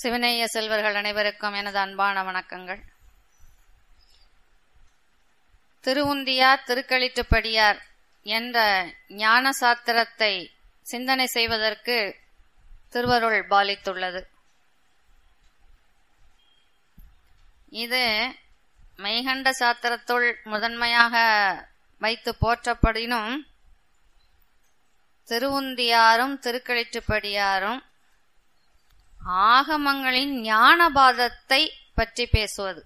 சிவனேய செல்வர்கள் அனைவருக்கும் எனது அன்பான வணக்கங்கள் திருவுந்தியார் திருக்களிட்டுப்படியார் என்ற ஞான சாத்திரத்தை சிந்தனை செய்வதற்கு திருவருள் பாலித்துள்ளது இது மெய்கண்ட சாத்திரத்துள் முதன்மையாக வைத்து போற்றப்படினும் திருவுந்தியாரும் திருக்களிட்டுப்படியாரும் ஆகமங்களின் ஞானபாதத்தை பற்றி பேசுவது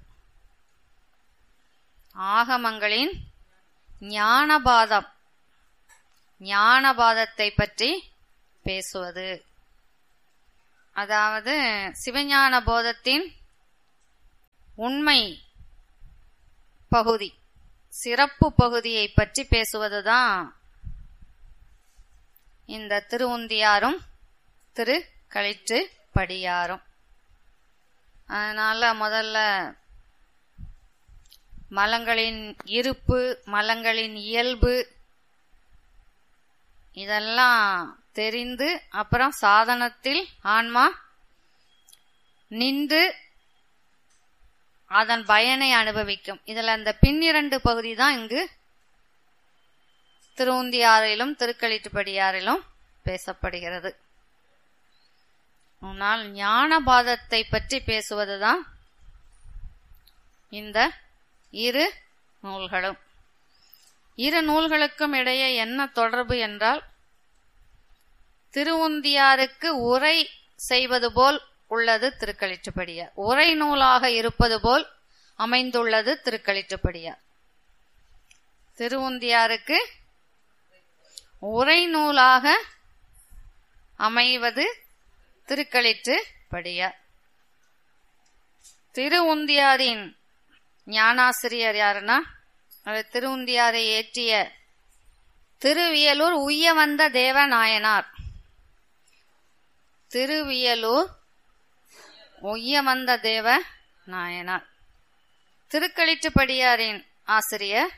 ஆகமங்களின் ஞானபாதம் ஞானபாதத்தை பற்றி பேசுவது அதாவது சிவஞான போதத்தின் உண்மை பகுதி சிறப்பு பகுதியை பற்றி பேசுவதுதான் இந்த திருவுந்தியாரும் திரு களிற்று படியாரும் அதனால முதல்ல மலங்களின் இருப்பு மலங்களின் இயல்பு இதெல்லாம் தெரிந்து அப்புறம் சாதனத்தில் ஆன்மா நின்று அதன் பயனை அனுபவிக்கும் இதுல அந்த பின்னிரண்டு பகுதி தான் இங்கு திருவுந்தியாரிலும் திருக்களிட்டுப்படியாரிலும் பேசப்படுகிறது ஆனால் ஞானபாதத்தை பற்றி பேசுவதுதான் இந்த இரு நூல்களும் இரு நூல்களுக்கும் இடையே என்ன தொடர்பு என்றால் திருவுந்தியாருக்கு உரை செய்வது போல் உள்ளது திருக்களிற்றுப்படியார் உரை நூலாக இருப்பது போல் அமைந்துள்ளது திருக்களிற்றுப்படியார் திருவுந்தியாருக்கு உரை நூலாக அமைவது திருக்களிற்று படியார் திருவுந்தியாரின் ஞானாசிரியர் யாருன்னா அவர் திருவுந்தியாரை ஏற்றிய திருவியலூர் உய்ய வந்த தேவநாயனார் திருவியலூர் உய்ய வந்த தேவ நாயனார் திருக்களிற்றுப்படியாரின் ஆசிரியர்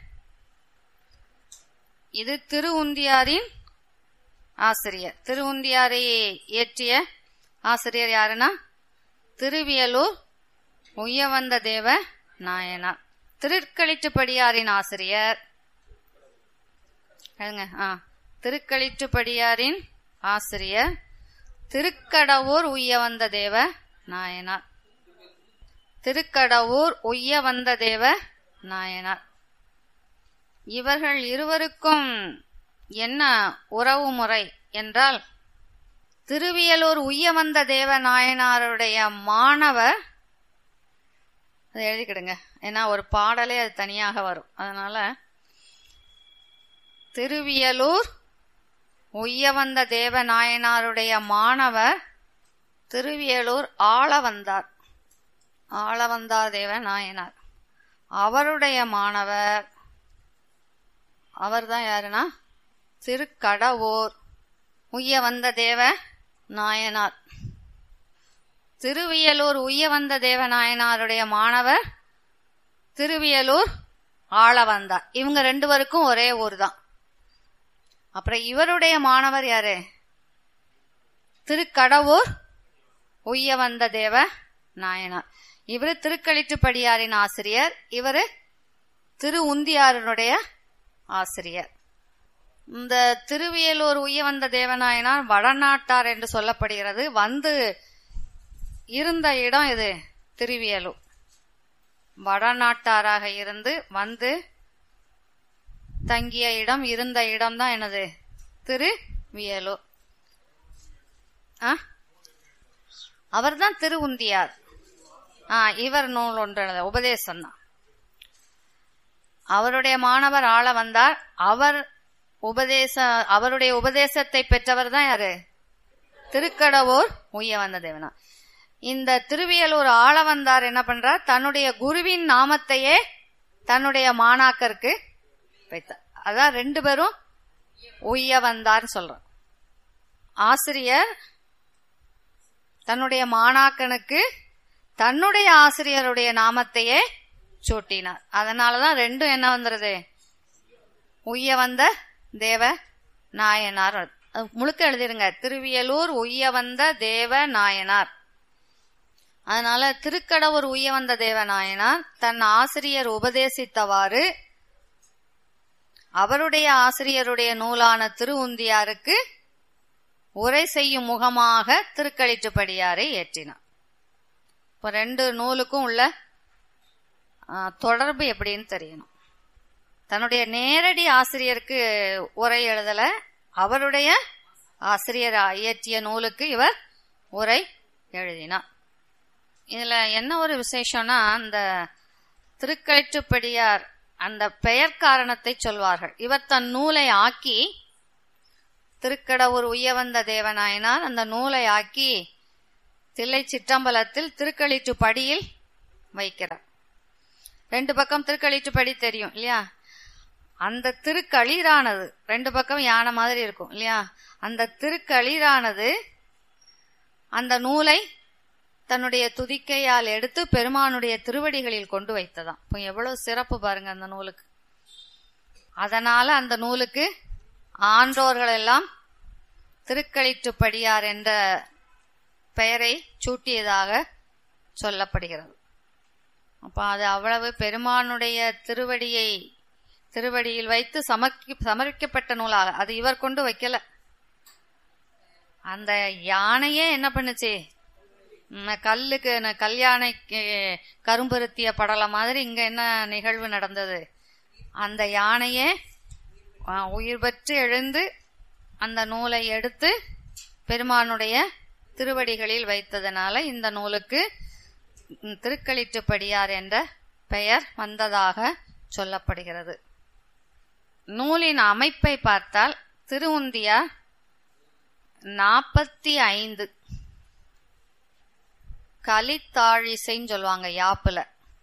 இது திருவுந்தியாரின் ஆசிரியர் திருவுந்தியாரை இயற்றிய ஆசிரியர் யாருன்னா திருவியலூர் உய்யவந்த தேவ நாயனார் திருக்களிற்றுப்படியாரின் ஆசிரியர் ஆ திருக்களிற்றுப்படியாரின் ஆசிரியர் திருக்கடவூர் உய்யவந்த தேவ நாயனார் திருக்கடவூர் உய்யவந்த தேவ நாயனார் இவர்கள் இருவருக்கும் என்ன உறவு முறை என்றால் திருவியலூர் உய்யவந்த தேவ நாயனாருடைய மாணவர் அதை எழுதிக்கிடுங்க ஏன்னா ஒரு பாடலே அது தனியாக வரும் அதனால திருவியலூர் உய்யவந்த தேவ நாயனாருடைய மாணவர் திருவியலூர் ஆளவந்தார் ஆளவந்தார் தேவ நாயனார் அவருடைய மாணவர் அவர்தான் யாருன்னா திருக்கடவூர் உய்ய வந்த தேவ நாயனார் திருவியலூர் உய்ய வந்த தேவ நாயனாருடைய மாணவர் திருவியலூர் ஆளவந்தார் இவங்க ரெண்டு பேருக்கும் ஒரே ஊர் தான் அப்புறம் இவருடைய மாணவர் யாரு திருக்கடவூர் உய்ய வந்த தேவ நாயனார் இவரு திருக்களிற்றுப்படியாரின் ஆசிரியர் இவரு திரு உந்தியாரனுடைய ஆசிரியர் இந்த திருவியலூர் உய்ய வந்த தேவநாயனார் வடநாட்டார் என்று சொல்லப்படுகிறது வந்து இருந்த இடம் இது திருவியலூர் வடநாட்டாராக இருந்து வந்து தங்கிய இடம் இருந்த இடம் தான் எனது திருவியலூர் அவர்தான் திருவுந்தியார் ஆ இவர் நூல் ஒன்று உபதேசம் தான் அவருடைய மாணவர் ஆள வந்தார் அவர் உபதேச அவருடைய உபதேசத்தை பெற்றவர் தான் யாரு திருக்கடவூர் உய்ய வந்த தேவனா இந்த திருவியலூர் ஆள வந்தார் என்ன பண்றார் தன்னுடைய குருவின் நாமத்தையே தன்னுடைய மாணாக்கருக்கு வைத்தார் அதான் ரெண்டு பேரும் உய்ய வந்தார் சொல்றோம் ஆசிரியர் தன்னுடைய மாணாக்கனுக்கு தன்னுடைய ஆசிரியருடைய நாமத்தையே சூட்டினார் அதனாலதான் ரெண்டும் என்ன வந்துருது உய்ய வந்த தேவ நாயனார் முழுக்க எழுதிருங்க திருவியலூர் உய்ய வந்த தேவ நாயனார் அதனால திருக்கடவுர் உய்ய வந்த தேவநாயனார் தன் ஆசிரியர் உபதேசித்தவாறு அவருடைய ஆசிரியருடைய நூலான திருவுந்தியாருக்கு உரை செய்யும் முகமாக திருக்களிற்றுப்படியாரை ஏற்றினார் இப்போ ரெண்டு நூலுக்கும் உள்ள ஆ, தொடர்பு எப்படின்னு தெரியணும் தன்னுடைய நேரடி ஆசிரியருக்கு உரை எழுதல அவருடைய ஆசிரியர் இயற்றிய நூலுக்கு இவர் உரை எழுதினார் இதுல என்ன ஒரு விசேஷம்னா அந்த திருக்கழிற்றுப்படியார் அந்த பெயர் காரணத்தை சொல்வார்கள் இவர் தன் நூலை ஆக்கி திருக்கடவுர் உய்யவந்த தேவநாயனார் அந்த நூலை ஆக்கி தில்லை சிற்றம்பலத்தில் திருக்களிற்று படியில் வைக்கிறார் ரெண்டு பக்கம் திருக்களிற்று படி தெரியும் இல்லையா அந்த திருக்களிரானது ரெண்டு பக்கம் யானை மாதிரி இருக்கும் இல்லையா அந்த திருக்களிரானது அந்த நூலை தன்னுடைய துதிக்கையால் எடுத்து பெருமானுடைய திருவடிகளில் கொண்டு வைத்ததாம் இப்போ எவ்வளவு சிறப்பு பாருங்க அந்த நூலுக்கு அதனால அந்த நூலுக்கு ஆன்றோர்கள் எல்லாம் திருக்களிற்றுப்படியார் என்ற பெயரை சூட்டியதாக சொல்லப்படுகிறது அப்ப அது அவ்வளவு பெருமானுடைய திருவடியை திருவடியில் வைத்து சமர்ப்பி சமர்ப்பிக்கப்பட்ட நூலாக அது இவர் கொண்டு வைக்கல அந்த யானையே என்ன பண்ணுச்சு ம், கல்லுக்கு ந- கல்யாணைக்கு கரும்பருத்திய படல மாதிரி இங்க என்ன நிகழ்வு நடந்தது அந்த யானையே ஆ, உயிர் பெற்று எழுந்து அந்த நூலை எடுத்து பெருமானுடைய திருவடிகளில் வைத்ததனால இந்த நூலுக்கு ம், திருக்களிற்றுப்படியார் என்ற பெயர் வந்ததாக சொல்லப்படுகிறது நூலின் அமைப்பை பார்த்தால் திருவுந்தியார் நாற்பத்தி ஐந்து கலித்தாழிசைன்னு சொல்லுவாங்க யாப்புல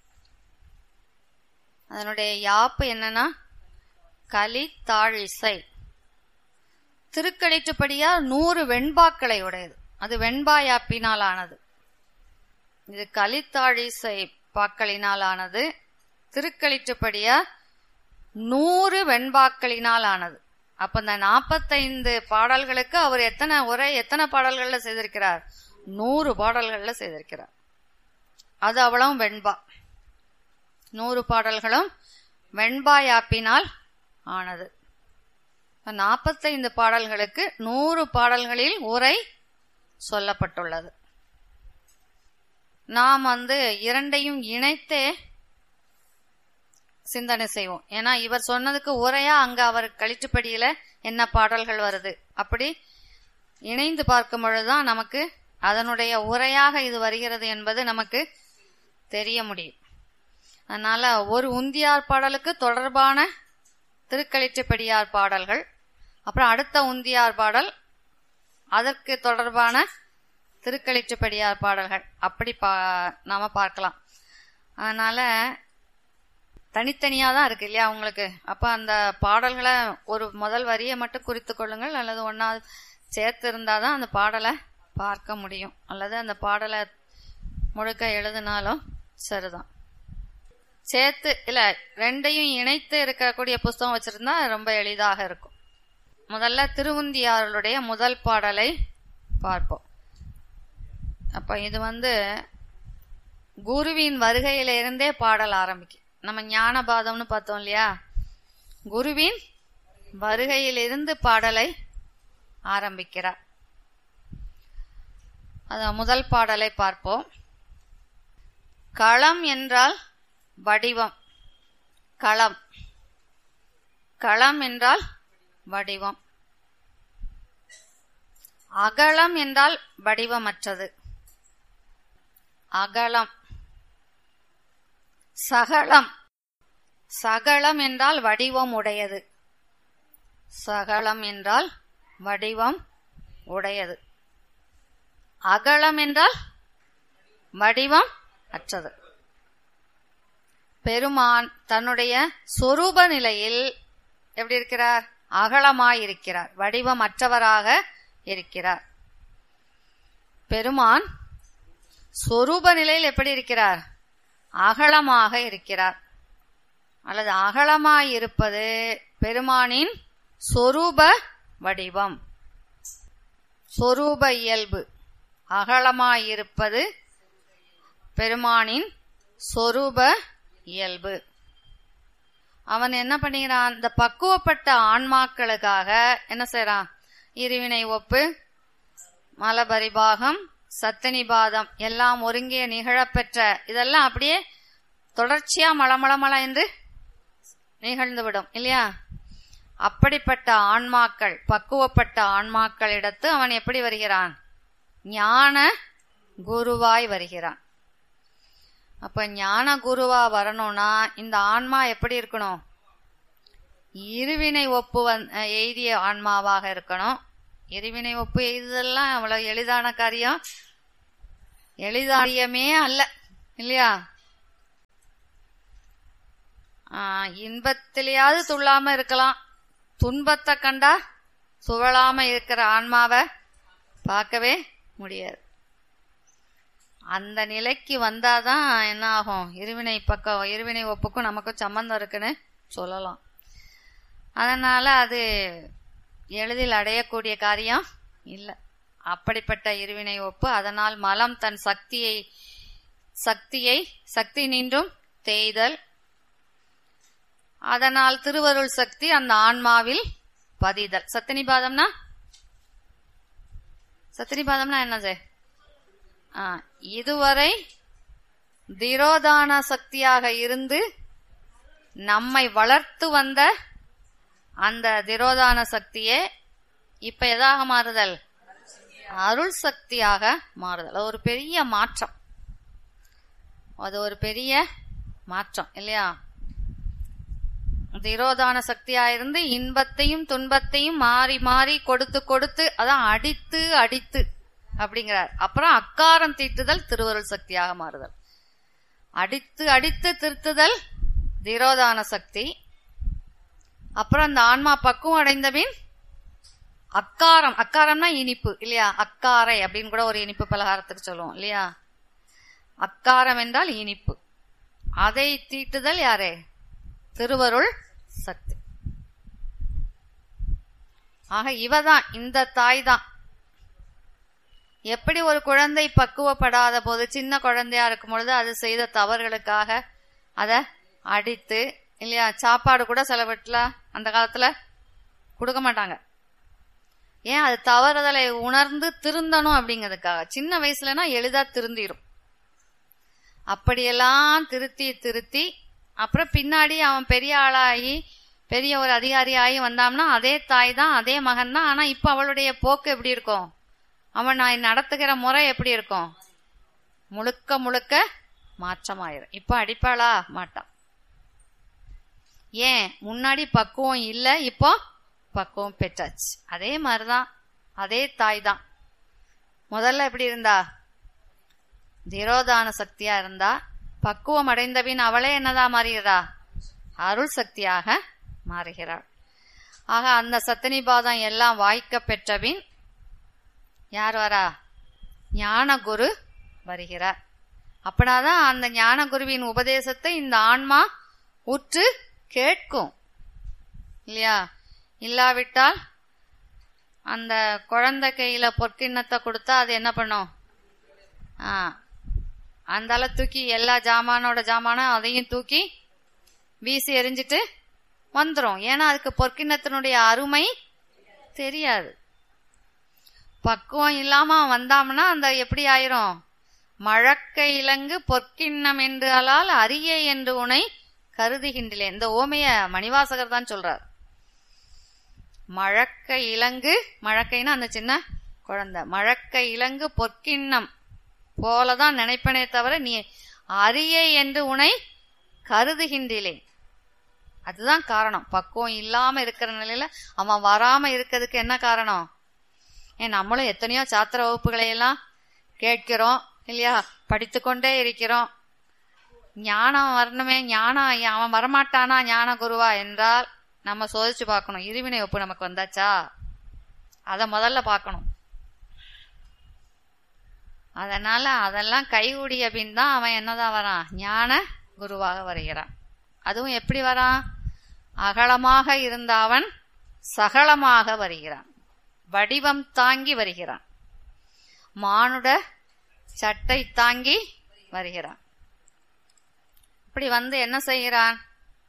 அதனுடைய யாப்பு என்னன்னா கலித்தாழிசை திருக்களிற்றுப்படியா நூறு வெண்பாக்களை உடையது அது வெண்பா யாப்பினால் ஆனது இது கலித்தாழிசை பாக்களினால் ஆனது திருக்களிற்றுப்படியா நூறு வெண்பாக்களினால் ஆனது அப்ப இந்த நாற்பத்தைந்து பாடல்களுக்கு அவர் எத்தனை உரை எத்தனை பாடல்கள்ல செய்திருக்கிறார் நூறு பாடல்கள்ல செய்திருக்கிறார் அது அவ்வளவும் வெண்பா நூறு பாடல்களும் வெண்பா யாப்பினால் ஆனது நாற்பத்தைந்து பாடல்களுக்கு நூறு பாடல்களில் உரை சொல்லப்பட்டுள்ளது நாம் வந்து இரண்டையும் இணைத்தே சிந்தனை செய்வோம் ஏன்னா இவர் சொன்னதுக்கு உரையா அங்க அவர் கழிற்றுப்படியில என்ன பாடல்கள் வருது அப்படி இணைந்து பார்க்கும் பொழுதுதான் நமக்கு அதனுடைய உரையாக இது வருகிறது என்பது நமக்கு தெரிய முடியும் அதனால ஒரு உந்தியார் பாடலுக்கு தொடர்பான திருக்களிற்றுப்படியார் பாடல்கள் அப்புறம் அடுத்த உந்தியார் பாடல் அதற்கு தொடர்பான திருக்களிற்றுப்படியார் பாடல்கள் அப்படி பா நாம பார்க்கலாம் அதனால தனித்தனியா தான் இருக்கு இல்லையா உங்களுக்கு அப்ப அந்த பாடல்களை ஒரு முதல் வரியை மட்டும் குறித்து கொள்ளுங்கள் அல்லது ஒன்னாவது சேர்த்து இருந்தாதான் அந்த பாடலை பார்க்க முடியும் அல்லது அந்த பாடலை முழுக்க எழுதினாலும் சரிதான் சேர்த்து இல்ல ரெண்டையும் இணைத்து இருக்கக்கூடிய புஸ்தகம் வச்சிருந்தா ரொம்ப எளிதாக இருக்கும் முதல்ல திருவுந்தியாருடைய முதல் பாடலை பார்ப்போம் அப்ப இது வந்து குருவின் வருகையில இருந்தே பாடல் ஆரம்பிக்கும் நம்ம ஞானபாதம்னு பார்த்தோம் இல்லையா குருவின் வருகையிலிருந்து பாடலை ஆரம்பிக்கிறார் அத முதல் பாடலை பார்ப்போம் களம் என்றால் வடிவம் களம் களம் என்றால் வடிவம் அகலம் என்றால் வடிவமற்றது அகலம் சகலம் சகலம் என்றால் வடிவம் உடையது சகலம் என்றால் வடிவம் உடையது அகலம் என்றால் வடிவம் அற்றது பெருமான் தன்னுடைய சொரூப நிலையில் எப்படி இருக்கிறார் அகலமாயிருக்கிறார் வடிவமற்றவராக இருக்கிறார் பெருமான் சொரூப நிலையில் எப்படி இருக்கிறார் அகலமாக இருக்கிறார் அல்லது அகலமாயிருப்பது பெருமானின் சொரூப வடிவம் சொரூப இயல்பு அகலமாயிருப்பது பெருமானின் சொரூப இயல்பு அவன் என்ன பண்ணுகிறான் இந்த பக்குவப்பட்ட ஆன்மாக்களுக்காக என்ன செய்றான் இருவினை ஒப்பு மலபரிபாகம் சத்தனிபாதம் எல்லாம் ஒருங்கே நிகழப்பெற்ற இதெல்லாம் அப்படியே தொடர்ச்சியா மளமளமள என்று நிகழ்ந்துவிடும் இல்லையா அப்படிப்பட்ட ஆன்மாக்கள் பக்குவப்பட்ட ஆன்மாக்களிடத்து அவன் எப்படி வருகிறான் ஞான குருவாய் வருகிறான் அப்ப ஞான குருவா வரணும்னா இந்த ஆன்மா எப்படி இருக்கணும் இருவினை ஒப்பு வந் எய்திய ஆன்மாவாக இருக்கணும் இருவினை ஒப்பு எய்துதெல்லாம் அவ்வளவு எளிதான காரியம் எளிதாரியமே அல்ல இல்லையா ஆஹ் இன்பத்திலேயாவது துள்ளாம இருக்கலாம் துன்பத்தை கண்டா சுழலாம இருக்கிற ஆன்மாவை பார்க்கவே முடியாது அந்த நிலைக்கு வந்தாதான் என்ன ஆகும் இருவினை பக்கம் இருவினை ஒப்புக்கும் நமக்கும் சம்பந்தம் இருக்குன்னு சொல்லலாம் அதனால அது எளிதில் அடையக்கூடிய காரியம் இல்லை அப்படிப்பட்ட இருவினை ஒப்பு அதனால் மலம் தன் சக்தியை சக்தியை சக்தி நின்றும் தேய்தல் அதனால் திருவருள் சக்தி அந்த ஆன்மாவில் பதிதல் சத்தினிபாதம்னா சத்தினிபாதம்னா என்னது ஆ, இதுவரை திரோதான சக்தியாக இருந்து நம்மை வளர்த்து வந்த அந்த திரோதான சக்தியே இப்ப எதாக மாறுதல் அருள் சக்தியாக மாறுதல் அது ஒரு பெரிய மாற்றம் அது ஒரு பெரிய மாற்றம் இல்லையா திரோதான சக்தியா இருந்து இன்பத்தையும் துன்பத்தையும் மாறி மாறி கொடுத்து கொடுத்து அதான் அடித்து அடித்து அப்படிங்கிறார் அப்புறம் அக்காரம் தீட்டுதல் திருவருள் சக்தியாக மாறுதல் அடித்து அடித்து திருத்துதல் திரோதான சக்தி அப்புறம் அந்த ஆன்மா பக்குவம் அடைந்தபின் அக்காரம் அக்காரம்னா இனிப்பு இல்லையா அக்காரை அப்படின்னு கூட ஒரு இனிப்பு பலகாரத்துக்கு சொல்லுவோம் இல்லையா அக்காரம் என்றால் இனிப்பு அதை தீட்டுதல் யாரே திருவருள் சக்தி ஆக இவதான் இந்த தாய் தான் எப்படி ஒரு குழந்தை பக்குவப்படாத போது சின்ன குழந்தையா இருக்கும் பொழுது அது செய்த தவறுகளுக்காக அதை அடித்து இல்லையா சாப்பாடு கூட சில வீட்டுல அந்த காலத்துல கொடுக்க மாட்டாங்க ஏன் அது தவறுதலை உணர்ந்து திருந்தணும் அப்படிங்கிறதுக்காக சின்ன வயசுலனா எளிதா திருந்திடும் அப்படியெல்லாம் திருத்தி திருத்தி அப்புறம் பின்னாடி அவன் பெரிய ஆளாகி பெரிய ஒரு அதிகாரி ஆகி வந்தான்னா அதே தாய் தான் அதே மகன் தான் ஆனா இப்ப அவளுடைய போக்கு எப்படி இருக்கும் அவன் நான் நடத்துகிற முறை எப்படி இருக்கும் முழுக்க முழுக்க மாற்றமாயிரும் இப்ப அடிப்பாளா மாட்டான் ஏன் முன்னாடி பக்குவம் இல்ல இப்போ பக்குவம் பெற்றாச்சு அதே மாதிரிதான் அதே தாய் தான் முதல்ல எப்படி இருந்தா திரோதான சக்தியா இருந்தா பக்குவம் அடைந்தபின் அவளே என்னதா மாறுகிறா அருள் சக்தியாக மாறுகிறாள் ஆக அந்த சத்தனிபாதம் எல்லாம் வாய்க்க பெற்றபின் யார் வரா ஞான குரு வருகிறார் அப்படினாதான் அந்த ஞான குருவின் உபதேசத்தை இந்த ஆன்மா உற்று கேட்கும் இல்லையா இல்லாவிட்டால் அந்த குழந்தை கையில பொற்கிண்ணத்தை கொடுத்தா அது என்ன பண்ணும் ஆ அந்தால தூக்கி எல்லா ஜாமானோட ஜாமானும் அதையும் தூக்கி வீசி எறிஞ்சிட்டு வந்துரும் ஏன்னா அதுக்கு பொற்கிண்ணத்தினுடைய அருமை தெரியாது பக்குவம் இல்லாம வந்தாம்னா அந்த எப்படி ஆயிரும் மழக்க இலங்கு பொற்கிண்ணம் என்றால் அரிய என்று உனை கருதுகின்றேன் இந்த ஓமைய மணிவாசகர் தான் சொல்றார் மழக்க இலங்கு மழக்கைன்னா அந்த சின்ன குழந்தை மழக்க இலங்கு பொற்கிண்ணம் போலதான் நினைப்பனே தவிர நீ அரிய என்று உனை கருதுகின்றேன் அதுதான் காரணம் பக்குவம் இல்லாம இருக்கிற நிலையில அவன் வராம இருக்கிறதுக்கு என்ன காரணம் ஏன் நம்மளும் எத்தனையோ சாத்திர வகுப்புகளை எல்லாம் கேட்கிறோம் இல்லையா படித்துக்கொண்டே இருக்கிறோம் ஞானம் வரணுமே ஞானம் அவன் வரமாட்டானா ஞான குருவா என்றால் நம்ம சோதிச்சு பார்க்கணும் இருவினை ஒப்பு நமக்கு வந்தாச்சா அத முதல்ல பார்க்கணும் அதனால அதெல்லாம் கைகூடிய பின் தான் அவன் என்னதான் வரான் ஞான குருவாக வருகிறான் அதுவும் எப்படி வரான் அகலமாக இருந்த அவன் சகலமாக வருகிறான் வடிவம் தாங்கி வருகிறான் மானுட சட்டை தாங்கி வருகிறான் இப்படி வந்து என்ன செய்கிறான்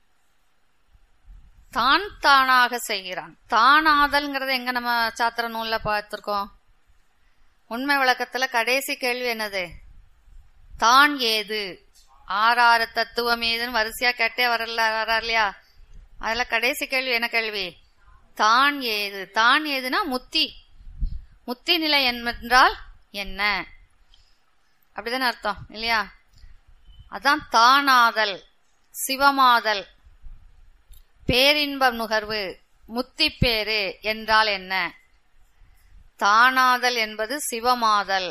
தான் தானாக செய்கிறான் தானாதல்ங்கிறத எங்க நம்ம சாத்திர நூல்ல பார்த்திருக்கோம் உண்மை விளக்கத்துல கடைசி கேள்வி என்னது தான் ஏது ஆறாறு தத்துவம் ஏதுன்னு வரிசையா கேட்டே வரல வர்றார் இல்லையா அதுல கடைசி கேள்வி என்ன கேள்வி தான் ஏது தான் ஏதுனா முத்தி முத்தி நிலை என்றால் என்ன அப்படிதானே அர்த்தம் இல்லையா அதான் தானாதல் சிவமாதல் பேரின்பம் நுகர்வு முத்தி பேரு என்றால் என்ன தானாதல் என்பது சிவமாதல்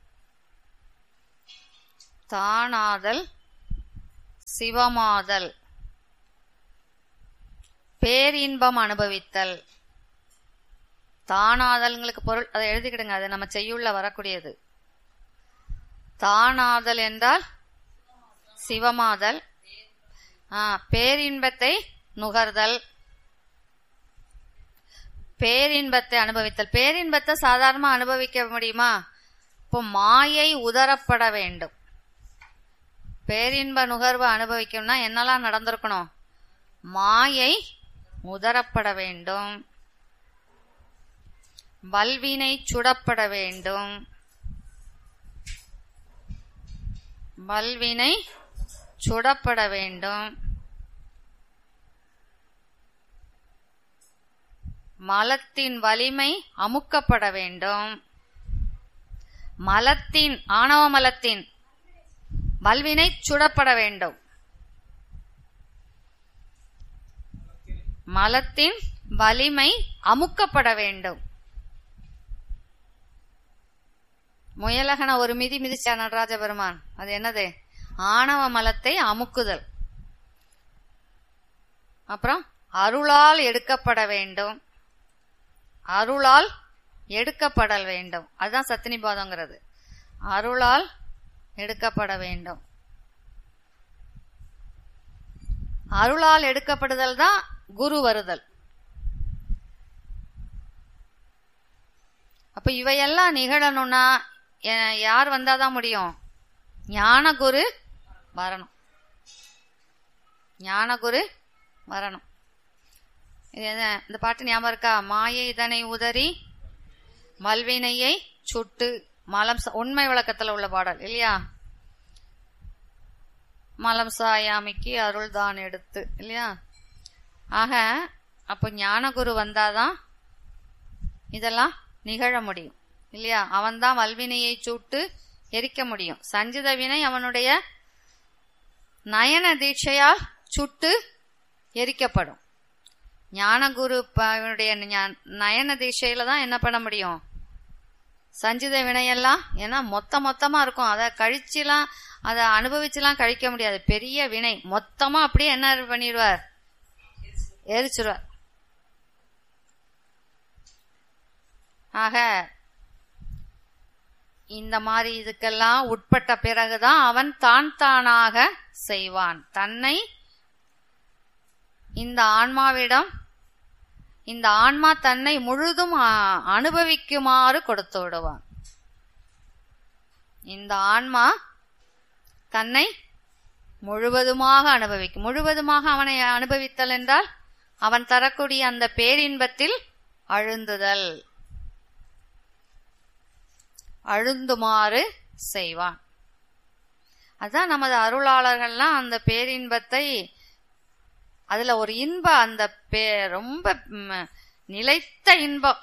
தானாதல் சிவமாதல் பேரின்பம் அனுபவித்தல் தானாதல்ங்களுக்கு பொருள் அதை எழுதிக்கிடுங்க அது நம்ம செய்யுள்ள வரக்கூடியது தானாதல் என்றால் சிவமாதல் ஆ, பேரின்பத்தை நுகர்தல் பேரின்பத்தை அனுபவித்தல் பேரின்பத்தை சாதாரணமா அனுபவிக்க முடியுமா இப்போ மாயை உதரப்பட வேண்டும் பேரின்ப நுகர்வு அனுபவிக்கணும்னா என்னெல்லாம் நடந்திருக்கணும் மாயை உதரப்பட வேண்டும் வல்வினை சுடப்பட வேண்டும் வல்வினை சுடப்பட வேண்டும் மலத்தின் வலிமை அமுக்கப்பட வேண்டும் மலத்தின் ஆணவ மலத்தின் வல்வினை சுடப்பட வேண்டும் மலத்தின் வலிமை அமுக்கப்பட வேண்டும் முயலகன ஒரு மிதி மிதிச்சா நடராஜ பெருமான் அது என்னது ஆணவ மலத்தை அமுக்குதல் அப்புறம் அருளால் எடுக்கப்பட வேண்டும் அருளால் எடுக்கப்படல் வேண்டும் அதுதான் சத்தினிபாதங்கிறது அருளால் எடுக்கப்பட வேண்டும் அருளால் எடுக்கப்படுதல் தான் குரு வருதல் அப்ப இவையெல்லாம் நிகழணும்னா எ- யார் வந்தாதான் முடியும் ஞான குரு வரணும் ஞான குரு வரணும் இது என்ன இந்த பாட்டு ஞாபகம் இருக்கா மாயை இதனை உதறி மல்வினையை சுட்டு மலம் ச- உண்மை விளக்கத்துல உள்ள பாடல் இல்லையா மலம் சாயாமிக்கு அருள் தான் எடுத்து இல்லையா ஆக அப்போ ஞானகுரு வந்தாதான் இதெல்லாம் நிகழ முடியும் இல்லையா அவன்தான் வல்வினையை சுட்டு எரிக்க முடியும் சஞ்சித வினை அவனுடைய நயன தீட்சையால் சுட்டு எரிக்கப்படும் ஞானகுரு ப- அவனுடைய ஞா- நயன தீட்சையில தான் என்ன பண்ண முடியும் சஞ்சித வினையெல்லாம் ஏன்னா மொத்த மொத்தமா இருக்கும் அதை கழிச்சுலாம் அதை அனுபவிச்சுலாம் கழிக்க முடியாது பெரிய வினை மொத்தமா அப்படியே என்ன பண்ணிடுவார் எரிச்சிருவார் ஆக இந்த மாதிரி இதுக்கெல்லாம் உட்பட்ட பிறகுதான் அவன் தான் தானாக செய்வான் தன்னை இந்த ஆன்மாவிடம் இந்த ஆன்மா தன்னை முழுதும் அ- அனுபவிக்குமாறு கொடுத்து விடுவான் இந்த ஆன்மா தன்னை முழுவதுமாக அனுபவிக்கும் முழுவதுமாக அவனை அனுபவித்தல் என்றால் அவன் தரக்கூடிய அந்த பேரின்பத்தில் அழுந்துதல் அழுந்துமாறு செய்வான் அதான் நமது அருளாளர்கள்லாம் அந்த பேரின்பத்தை அதுல ஒரு இன்பம் அந்த பே ரொம்ப ம், நிலைத்த இன்பம்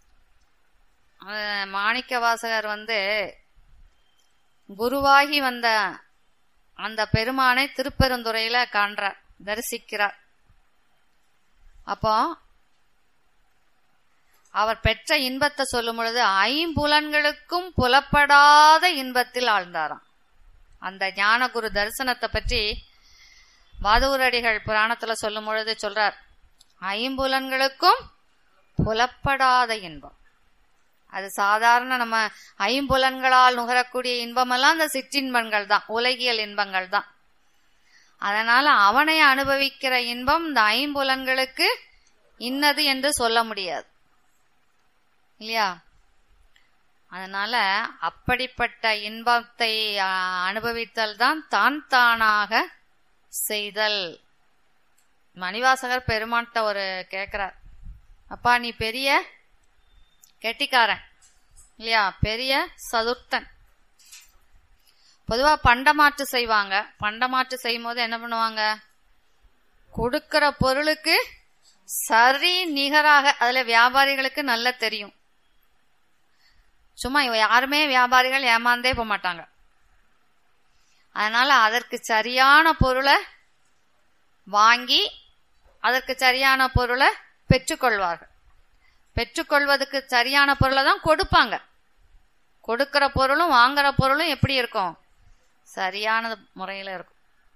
அஹ், மாணிக்க வாசகர் வந்து குருவாகி வந்த அந்த பெருமானை திருப்பெருந்துறையில காண்றார் தரிசிக்கிறார் அப்போ அவர் பெற்ற இன்பத்தை சொல்லும் பொழுது ஐம்புலன்களுக்கும் புலப்படாத இன்பத்தில் ஆழ்ந்தாராம் அந்த ஞானகுரு தரிசனத்தை பற்றி வாதூரடிகள் புராணத்துல சொல்லும் பொழுது சொல்றார் ஐம்புலன்களுக்கும் புலப்படாத இன்பம் அது சாதாரண நம்ம ஐம்புலன்களால் நுகரக்கூடிய இன்பமெல்லாம் அந்த சிற்றின்பங்கள் தான் உலகியல் இன்பங்கள் தான் அதனால அவனை அனுபவிக்கிற இன்பம் இந்த ஐம்புலன்களுக்கு இன்னது என்று சொல்ல முடியாது இல்லையா அதனால அப்படிப்பட்ட இன்பத்தை ஆ, அனுபவித்தல் தான் தான் தானாக செய்தல் மணிவாசகர் பெருமான்கிட்ட ஒரு கேக்குறார் அப்பா நீ பெரிய கெட்டிக்காரன் இல்லையா பெரிய சதுர்த்தன் பொதுவா பண்டமாற்று செய்வாங்க பண்டமாற்று செய்யும் போது என்ன பண்ணுவாங்க கொடுக்கிற பொருளுக்கு சரி நிகராக அதுல வியாபாரிகளுக்கு நல்லா தெரியும் சும்மா இவ யாருமே வியாபாரிகள் ஏமாந்தே போக மாட்டாங்க அதனால அதற்கு சரியான பொருளை வாங்கி அதற்கு சரியான பொருளை பெற்றுக்கொள்வார்கள் பெற்றுக்கொள்வதற்கு சரியான பொருளை தான் கொடுப்பாங்க கொடுக்கிற பொருளும் வாங்குற பொருளும் எப்படி இருக்கும் சரியான முறையில இருக்கும்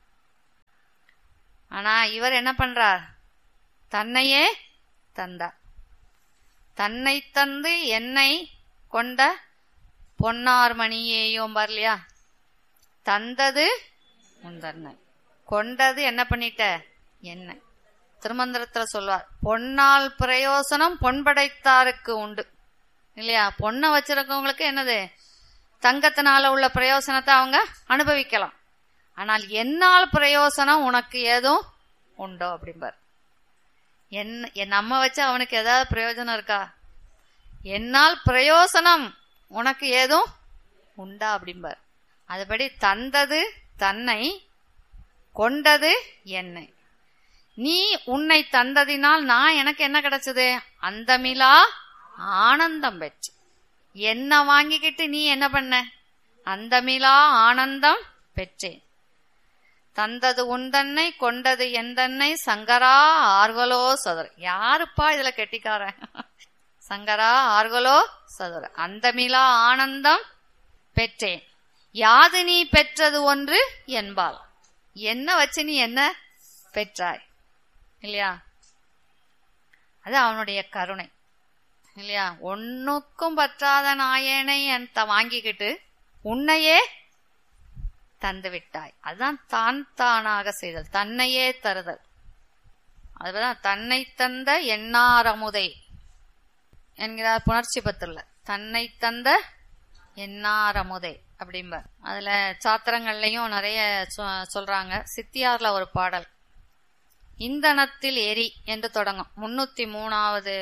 ஆனா இவர் என்ன பண்றார் தன்னையே தந்தார் தன்னை தந்து என்னை கொண்ட பொன்னார் மணியேயும் இல்லையா தந்தது உன் தன்னை கொண்டது என்ன பண்ணிட்ட என்ன திருமந்திரத்துல சொல்வார் பொன்னால் பிரயோசனம் பொன்படைத்தாருக்கு உண்டு இல்லையா பொண்ணை வச்சிருக்கவங்களுக்கு என்னது தங்கத்தினால உள்ள பிரயோசனத்தை அவங்க அனுபவிக்கலாம் ஆனால் என்னால் பிரயோசனம் உனக்கு ஏதும் உண்டோ அப்படிம்பார் என்ன என் நம்ம வச்சு அவனுக்கு ஏதாவது பிரயோஜனம் இருக்கா என்னால் பிரயோசனம் உனக்கு ஏதும் உண்டா அப்படிம்பார் அதுபடி தந்தது தன்னை கொண்டது என்னை நீ உன்னை தந்ததினால் நான் எனக்கு என்ன கிடைச்சது அந்தமிலா ஆனந்தம் பெற்று என்ன வாங்கிக்கிட்டு நீ என்ன பண்ண அந்தமிலா ஆனந்தம் பெற்றேன் தந்தது உந்தன்னை கொண்டது எந்தன்னை சங்கரா ஆர்வலோ சதுர யாருப்பா இதுல கெட்டிக்காரன் சங்கரா ஆர்வலோ சதுர அந்தமிலா ஆனந்தம் பெற்றேன் யாது நீ பெற்றது ஒன்று என்பாள் என்ன வச்சு நீ என்ன பெற்றாய் இல்லையா அது அவனுடைய கருணை இல்லையா ஒன்னுக்கும் பற்றாத நாயனை என்கிட்ட வாங்கிக்கிட்டு உன்னையே தந்து விட்டாய் அதுதான் தான் தானாக செய்தல் தன்னையே தருதல் அதுதான் தன்னை தந்த எண்ணாரமுதை என்கிறார் புணர்ச்சி பத்துல தன்னை தந்த எண்ணாரமுதை அப்படிம்பார் அதுல சாத்திரங்கள்லயும் நிறைய சொ- சொல்றாங்க சித்தியார்ல ஒரு பாடல் இந்தனத்தில் எரி என்று தொடங்கும் முன்னூத்தி மூணாவது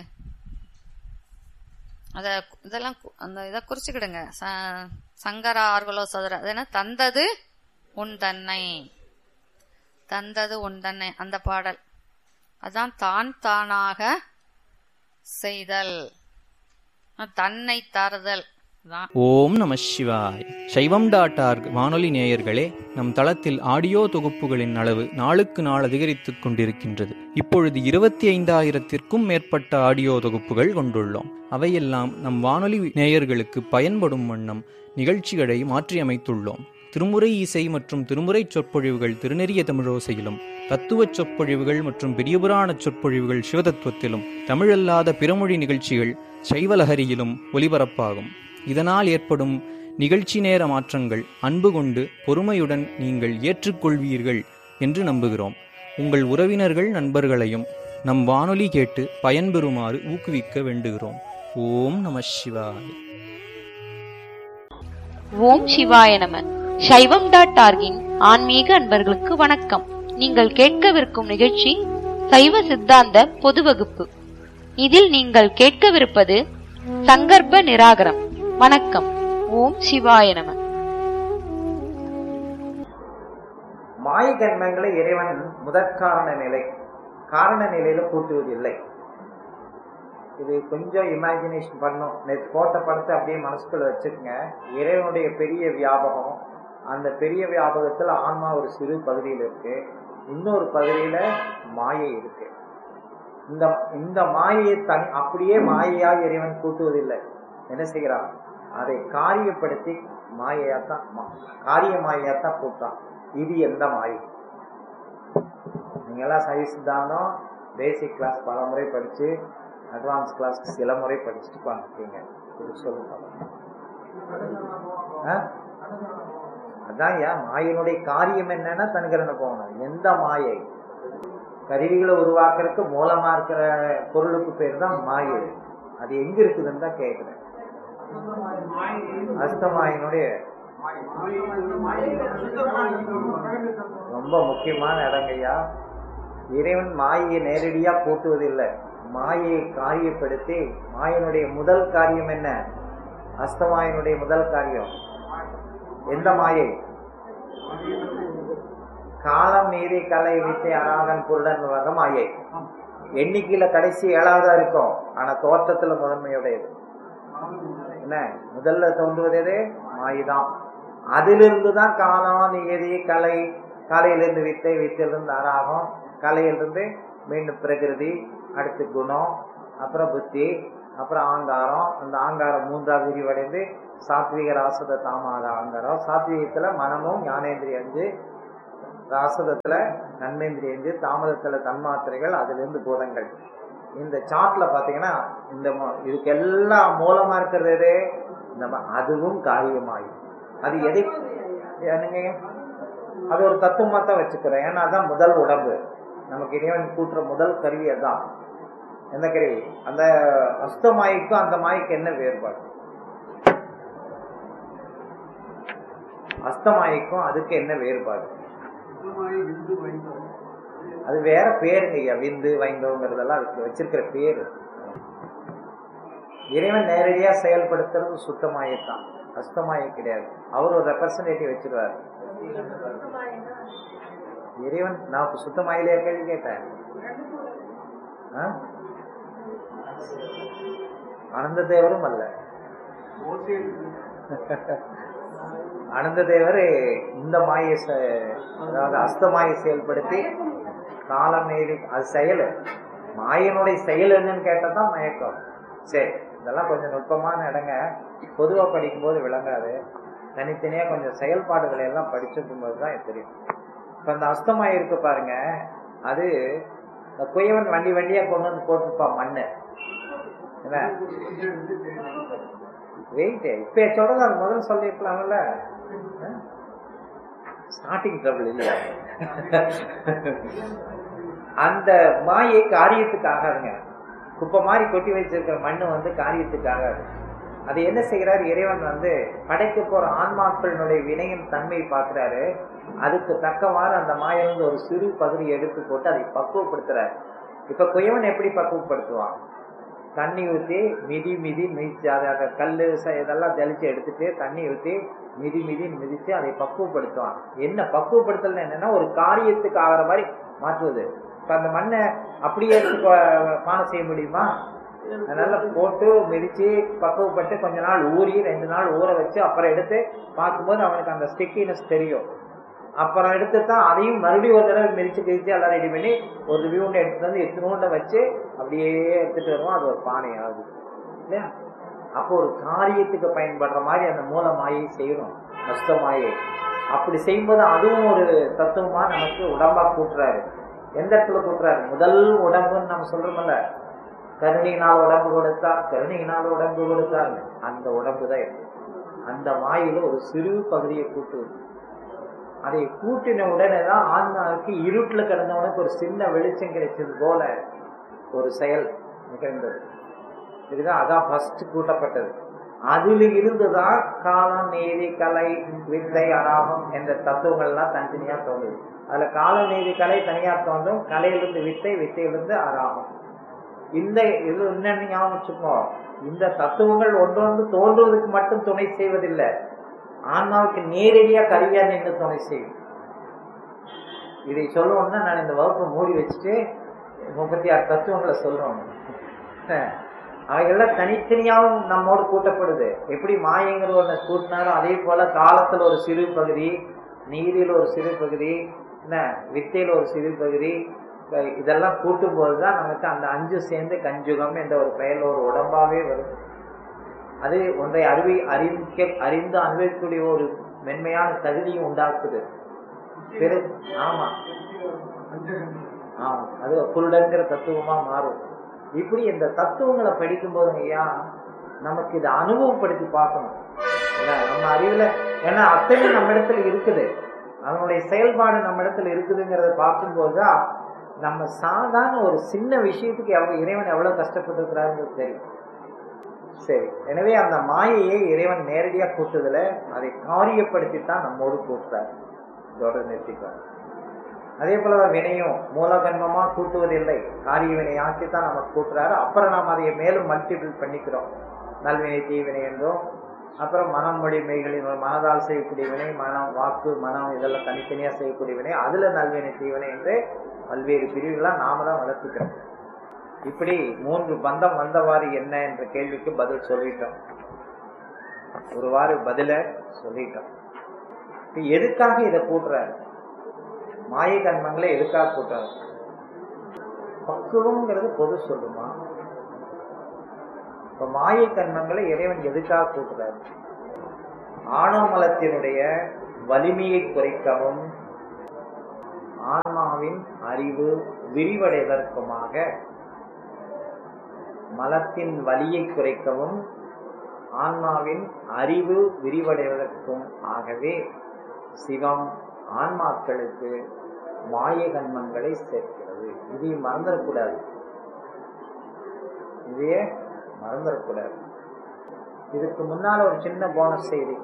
அத இதெல்லாம் கு- அந்த இதை குறிச்சுக்கிடுங்க ச- சங்கர ஆர்வலோ சதுர அது என்ன தந்தது உன் தன்னை தந்தது உன் தன்னை அந்த பாடல் அதான் தான் தானாக செய்தல் தன்னை தருதல் தான் ஓம் நம சிவாய் சைவம் டாட் ஆர்க் வானொலி நேயர்களே நம் தளத்தில் ஆடியோ தொகுப்புகளின் அளவு நாளுக்கு நாள் அதிகரித்துக் கொண்டிருக்கின்றது இப்பொழுது இருபத்தி ஐந்தாயிரத்திற்கும் மேற்பட்ட ஆடியோ தொகுப்புகள் கொண்டுள்ளோம் அவையெல்லாம் நம் வானொலி நேயர்களுக்கு பயன்படும் வண்ணம் நிகழ்ச்சிகளை மாற்றியமைத்துள்ளோம் திருமுறை இசை மற்றும் திருமுறை சொற்பொழிவுகள் திருநெறிய தமிழோசையிலும் தத்துவச் சொற்பொழிவுகள் மற்றும் பெரியபுராண சொற்பொழிவுகள் சிவதத்துவத்திலும் தமிழல்லாத பிறமொழி நிகழ்ச்சிகள் சைவலஹரியிலும் ஒலிபரப்பாகும் இதனால் ஏற்படும் நிகழ்ச்சி நேர மாற்றங்கள் அன்பு கொண்டு பொறுமையுடன் நீங்கள் ஏற்றுக்கொள்வீர்கள் என்று நம்புகிறோம் உங்கள் உறவினர்கள் நண்பர்களையும் நம் வானொலி கேட்டு பயன்பெறுமாறு ஊக்குவிக்க வேண்டுகிறோம் ஓம் நம சிவாய் ஓம் சிவாய நம சைவம் டாட் ஆர்கின் ஆன்மீக அன்பர்களுக்கு வணக்கம் நீங்கள் கேட்கவிருக்கும் நிகழ்ச்சி சைவ சித்தாந்த பொது வகுப்பு இதில் நீங்கள் கேட்கவிருப்பது சங்கற்ப நிராகரம் வணக்கம் ஓம் சிவாய நம மாய கர்மங்களை இறைவன் முதற்காரண நிலை காரண நிலையில கூட்டுவதில்லை இது கொஞ்சம் இமேஜினேஷன் பண்ணும் நேற்று போட்ட படத்தை அப்படியே மனசுக்குள்ள வச்சுக்கோங்க இறைவனுடைய பெரிய வியாபகம் அந்த பெரிய வியாபகத்துல ஆன்மா ஒரு சிறு பகுதியில் இருக்கு இன்னொரு பகுதியில மாயை இருக்கு இந்த இந்த மாயையை தனி அப்படியே மாயையாக இறைவன் கூட்டுவதில்லை என்ன செய்கிறான் அதை காரியப்படுத்தி மாயையாத்தான் மா- காரிய மாயையாத்தான் கூட்டான் இது எந்த மாயை நீங்கெல்லாம் சைவ சித்தாந்தம் பேசிக் கிளாஸ் பல முறை படிச்சு அட்வான்ஸ் கிளாஸ் சில முறை படிச்சுட்டு பார்த்துருக்கீங்க இது சொல்லுங்க ஆ? அதான் ஏன் மாயினுடைய காரியம் என்னன்னா தன்கரனை போகணும் எந்த மாயை கருவிகளை உருவாக்குறதுக்கு மூலமா இருக்கிற பொருளுக்கு பேர் தான் மாயை அது எங்க இருக்குதுன்னு தான் கேட்குறேன் அஸ்தமாயினுடைய ரொம்ப முக்கியமான இடங்கய்யா இறைவன் மாயையை நேரடியா கூட்டுவதில்லை மாயையை காரியப்படுத்தி மாயனுடைய முதல் காரியம் என்ன அஸ்தமாயனுடைய முதல் காரியம் எந்த மாயை காலம் நீதி கலை வித்தை அராகன் புருடன் வர்ற மாயை எண்ணிக்கையில கடைசி ஏழாவதா இருக்கும் ஆனா தோற்றத்துல முதன்மையுடையது என்ன முதல்ல தோன்றுவது எது மாய்தான் அதிலிருந்து தான் காலம் நியதி கலை கலையிலிருந்து வித்தை வித்திலிருந்து அராகம் கலையிலிருந்து மீண்டும் பிரகிருதி அடுத்து குணம் அப்புறம் புத்தி அப்புறம் ஆங்காரம் அந்த ஆங்காரம் மூன்றாவது விரிவடைந்து சாத்விக ராசத தாமாத ஆங்காரம் சாத்விகத்துல மனமும் ஞானேந்திரிய அஞ்சு ராசதத்துல நன்மேந்திரிய அஞ்சு தாமதத்துல தன்மாத்திரைகள் அதுல இருந்து பூதங்கள் இந்த சார்ட்ல பாத்தீங்கன்னா இந்த மு- இதுக்கெல்லாம் மூலமா இருக்கிறது எது? இந்த ம- அதுவும் காரியமாயும் அது எதை என்னங்க அது ஒரு தத்துவமா தான் வச்சுக்கிறேன் ஏன்னா அதான் முதல் உடம்பு நமக்கு இறைவன் கூட்டுற முதல் கருவி அதான் எந்த கருவி அந்த அஸ்தமாய்க்கும் அந்த மாய்க்கு என்ன வேறுபாடு அஸ்தமாய்க்கும் அதுக்கு என்ன வேறுபாடு அது வேற பேருங்க ஐயா விந்து வைந்தவங்கிறதெல்லாம் அதுக்கு வச்சிருக்கிற பேரு இறைவன் நேரடியா செயல்படுத்துறது சுத்தமாயத்தான் அஸ்தமாய கிடையாது அவர் ஒரு ரெப்ரசன்டேட்டிவ் வச்சிருவாரு இறைவன் நான் இப்ப சுத்தமாயிலே கேள்வி கேட்டேன் ஆ? அனந்த தேவரும் அல்ல அனந்த தேவர் இந்த மாயை செ- அதாவது அஸ்தமாயை செயல்படுத்தி காலம் நேரி அது செயல் மாயனுடைய செயல் என்னன்னு கேட்டதான் மயக்கம் சரி இதெல்லாம் கொஞ்சம் நுட்பமான இடங்க பொதுவா படிக்கும்போது விளங்காது தனித்தனியா கொஞ்சம் செயல்பாடுகளை எல்லாம் படிச்சிருக்கும் போது தான் தெரியும் இப்ப அந்த அஸ்தமாய் இருக்கு பாருங்க அது இந்த குயவன் வண்டி வண்டியா கொண்டு வந்து போட்டிருப்பான் மண்ணு என்ன வெயிட் இப்ப சொல்றது அது முதல்ல சொல்லிருக்கலாம்ல ஸ்டார்டிங் ட்ரபிள் இல்லையா அந்த மாயை காரியத்துக்கு ஆகாதுங்க குப்பை மாதிரி கொட்டி வச்சிருக்கிற மண்ணு வந்து காரியத்துக்கு ஆகாது அது என்ன செய்கிறார் இறைவன் வந்து படைக்க போற ஆன்மாக்களினுடைய வினையின் தன்மையை பார்க்கிறாரு அதுக்கு தக்கவாறு அந்த மாயிலிருந்து ஒரு சிறு பகுதி எடுத்து போட்டு அதை பக்குவப்படுத்துறாரு இப்ப குயவன் எப்படி பக்குவப்படுத்துவான் தண்ணி ஊற்றி மிதி மிதி மிதிச்சு அதை அதை கல் ச- இதெல்லாம் தெளிச்சு எடுத்துட்டு தண்ணி ஊற்றி மிதி மிதி மிதிச்சு அதை பக்குவப்படுத்துவான் என்ன பக்குவப்படுத்தல் என்னன்னா ஒரு காரியத்துக்கு ஆகிற மாதிரி மாற்றுவது இப்ப அந்த மண்ணை அப்படியே எடுத்து பா- பானை செய்ய முடியுமா அதனால போட்டு மிதிச்சு பக்குவப்பட்டு கொஞ்ச நாள் ஊறி ரெண்டு நாள் ஊற வச்சு அப்புறம் எடுத்து பார்க்கும்போது அவனுக்கு அந்த ஸ்டிக்கினஸ் தெரியும் அப்புறம் எடுத்து தான் அதையும் மறுபடியும் ஒரு தடவை மிதிச்சு மிதிச்சு எல்லாம் ரெடி பண்ணி ஒரு ரிவ்யூண்ட எடுத்துட்டு வந்து எத்தனோண்ட வச்சு அப்படியே எடுத்துட்டு வருவோம் அது ஒரு பானை ஆகுது இல்லையா அப்போ ஒரு காரியத்துக்கு பயன்படுற மாதிரி அந்த மூல மாயை செய்யணும் நஷ்ட மாயை அப்படி செய்யும்போது அதுவும் ஒரு தத்துவமா நமக்கு உடம்பா கூட்டுறாரு எந்த இடத்துல கூட்டுறாரு முதல் உடம்புன்னு நம்ம சொல்றோம்ல கருணையினால் உடம்பு கொடுத்தா கருணையினால் உடம்பு கொடுத்தாங்க அந்த உடம்பு தான் இது. அந்த மாயில ஒரு சிறு பகுதியை கூட்டுவது அதை கூட்டின உடனே தான் ஆன்மாவுக்கு இருட்டுல கிடந்தவனுக்கு ஒரு சின்ன வெளிச்சம் கிடைச்சது போல ஒரு செயல் நிகழ்ந்தது இதுதான் அதான் ஃபர்ஸ்ட் கூட்டப்பட்டது அதில் இருந்துதான் காலம் நீதி கலை வித்தை அராகம் என்ற தத்துவங்கள்லாம் தனித்தனியா தோன்றுது அதுல காலம் நீதி கலை தனியா தோன்றும் கலையிலிருந்து வித்தை வித்தையிலிருந்து அராகம் இந்த இது என்ன ஞாபகம் வச்சுக்கோ இந்த தத்துவங்கள் ஒன்றொன்று தோன்றுவதற்கு மட்டும் துணை செய்வதில்லை ஆன்மாவுக்கு நேரடியா கருவியா நின்று துணை செய்யும் இதை சொல்லணும்னா நான் இந்த வகுப்பை மூடி வச்சுட்டு முப்பத்தி ஆறு தத்துவங்களை சொல்றோம் அவைகள்லாம் தனித்தனியாகவும் நம்மோடு கூட்டப்படுது எப்படி மாயங்கிற ஒன்று கூட்டினாரோ அதே போல காலத்துல ஒரு சிறு பகுதி நீதியில ஒரு சிறு பகுதி என்ன வித்தையில ஒரு சிறு பகுதி இப்ப இதெல்லாம் கூட்டும் போதுதான் நமக்கு அந்த அஞ்சு சேர்ந்து கஞ்சுகம் என்ற ஒரு பெயர்ல ஒரு உடம்பாவே வருது அது ஒன்றை அறிவி அறிவிக்க அறிந்து அனுபவிக்கக்கூடிய ஒரு மென்மையான தகுதியும் உண்டாக்குது பெரு ஆமா ஆமா அது குருடங்கிற தத்துவமா மாறும் இப்படி இந்த தத்துவங்களை படிக்கும் போது ஐயா நமக்கு இதை அனுபவப்படுத்தி பார்க்கணும் இல்ல, நம்ம அறிவுல ஏன்னா அத்தனை நம்ம இடத்துல இருக்குது அதனுடைய செயல்பாடு நம்ம இடத்துல இருக்குதுங்கிறத பார்க்கும்போது தான் நம்ம சாதாரண ஒரு சின்ன விஷயத்துக்கு எவ்வளவு இறைவன் எவ்வளவு கஷ்டப்பட்டிருக்கிறாருங்கிறது தெரியும் சரி எனவே அந்த மாயையை இறைவன் நேரடியா கூட்டுதல அதை காரியப்படுத்தித்தான் நம்மோடு கூட்டுறார் இதோட நிறுத்திக்கிறார் அதே போலதான் வினையும் மூலகன்மமா கூட்டுவதில்லை காரிய வினையாக்கி தான் நம்ம கூட்டுறாரு அப்புறம் நாம் அதை மேலும் மல்டிபிள் பண்ணிக்கிறோம் நல்வினை தீவினை என்றும் அப்புறம் மனம் மொழி மெய்களின் மனதால் செய்யக்கூடிய வினை மனம் வாக்கு மனம் இதெல்லாம் தனித்தனியா செய்யக்கூடிய வினை அதுல நல்வினை தீவினை என்று பல்வேறு பிரிவுகளா நாம தான் வளர்த்துக்கிறோம் இப்படி மூன்று பந்தம் வந்தவாறு என்ன என்ற கேள்விக்கு பதில் சொல்லிட்டோம் ஒருவாறு பதில சொல்லிட்டோம் இப்ப எதுக்காக இதை கூட்டுறாரு மாயை கர்மங்களை எதுக்காக கூட்டுறாரு பக்குவம்ங்கிறது பொது சொல்லுமா இப்ப மாயை கர்மங்களை இறைவன் எதுக்காக கூட்டுறாரு ஆணவ மலத்தினுடைய வலிமையை குறைக்கவும் ஆன்மாவின் அறிவு விரிவடைவதற்குமாக மலத்தின் வலியை குறைக்கவும் ஆன்மாவின் அறிவு விரிவடைவதற்கும் ஆகவே சிவம் ஆன்மாக்களுக்கு மாய கண்மங்களை சேர்க்கிறது இதையும் மறந்துடக்கூடாது இதையே மறந்துடக்கூடாது இதுக்கு முன்னால ஒரு சின்ன போனஸ் செய்தி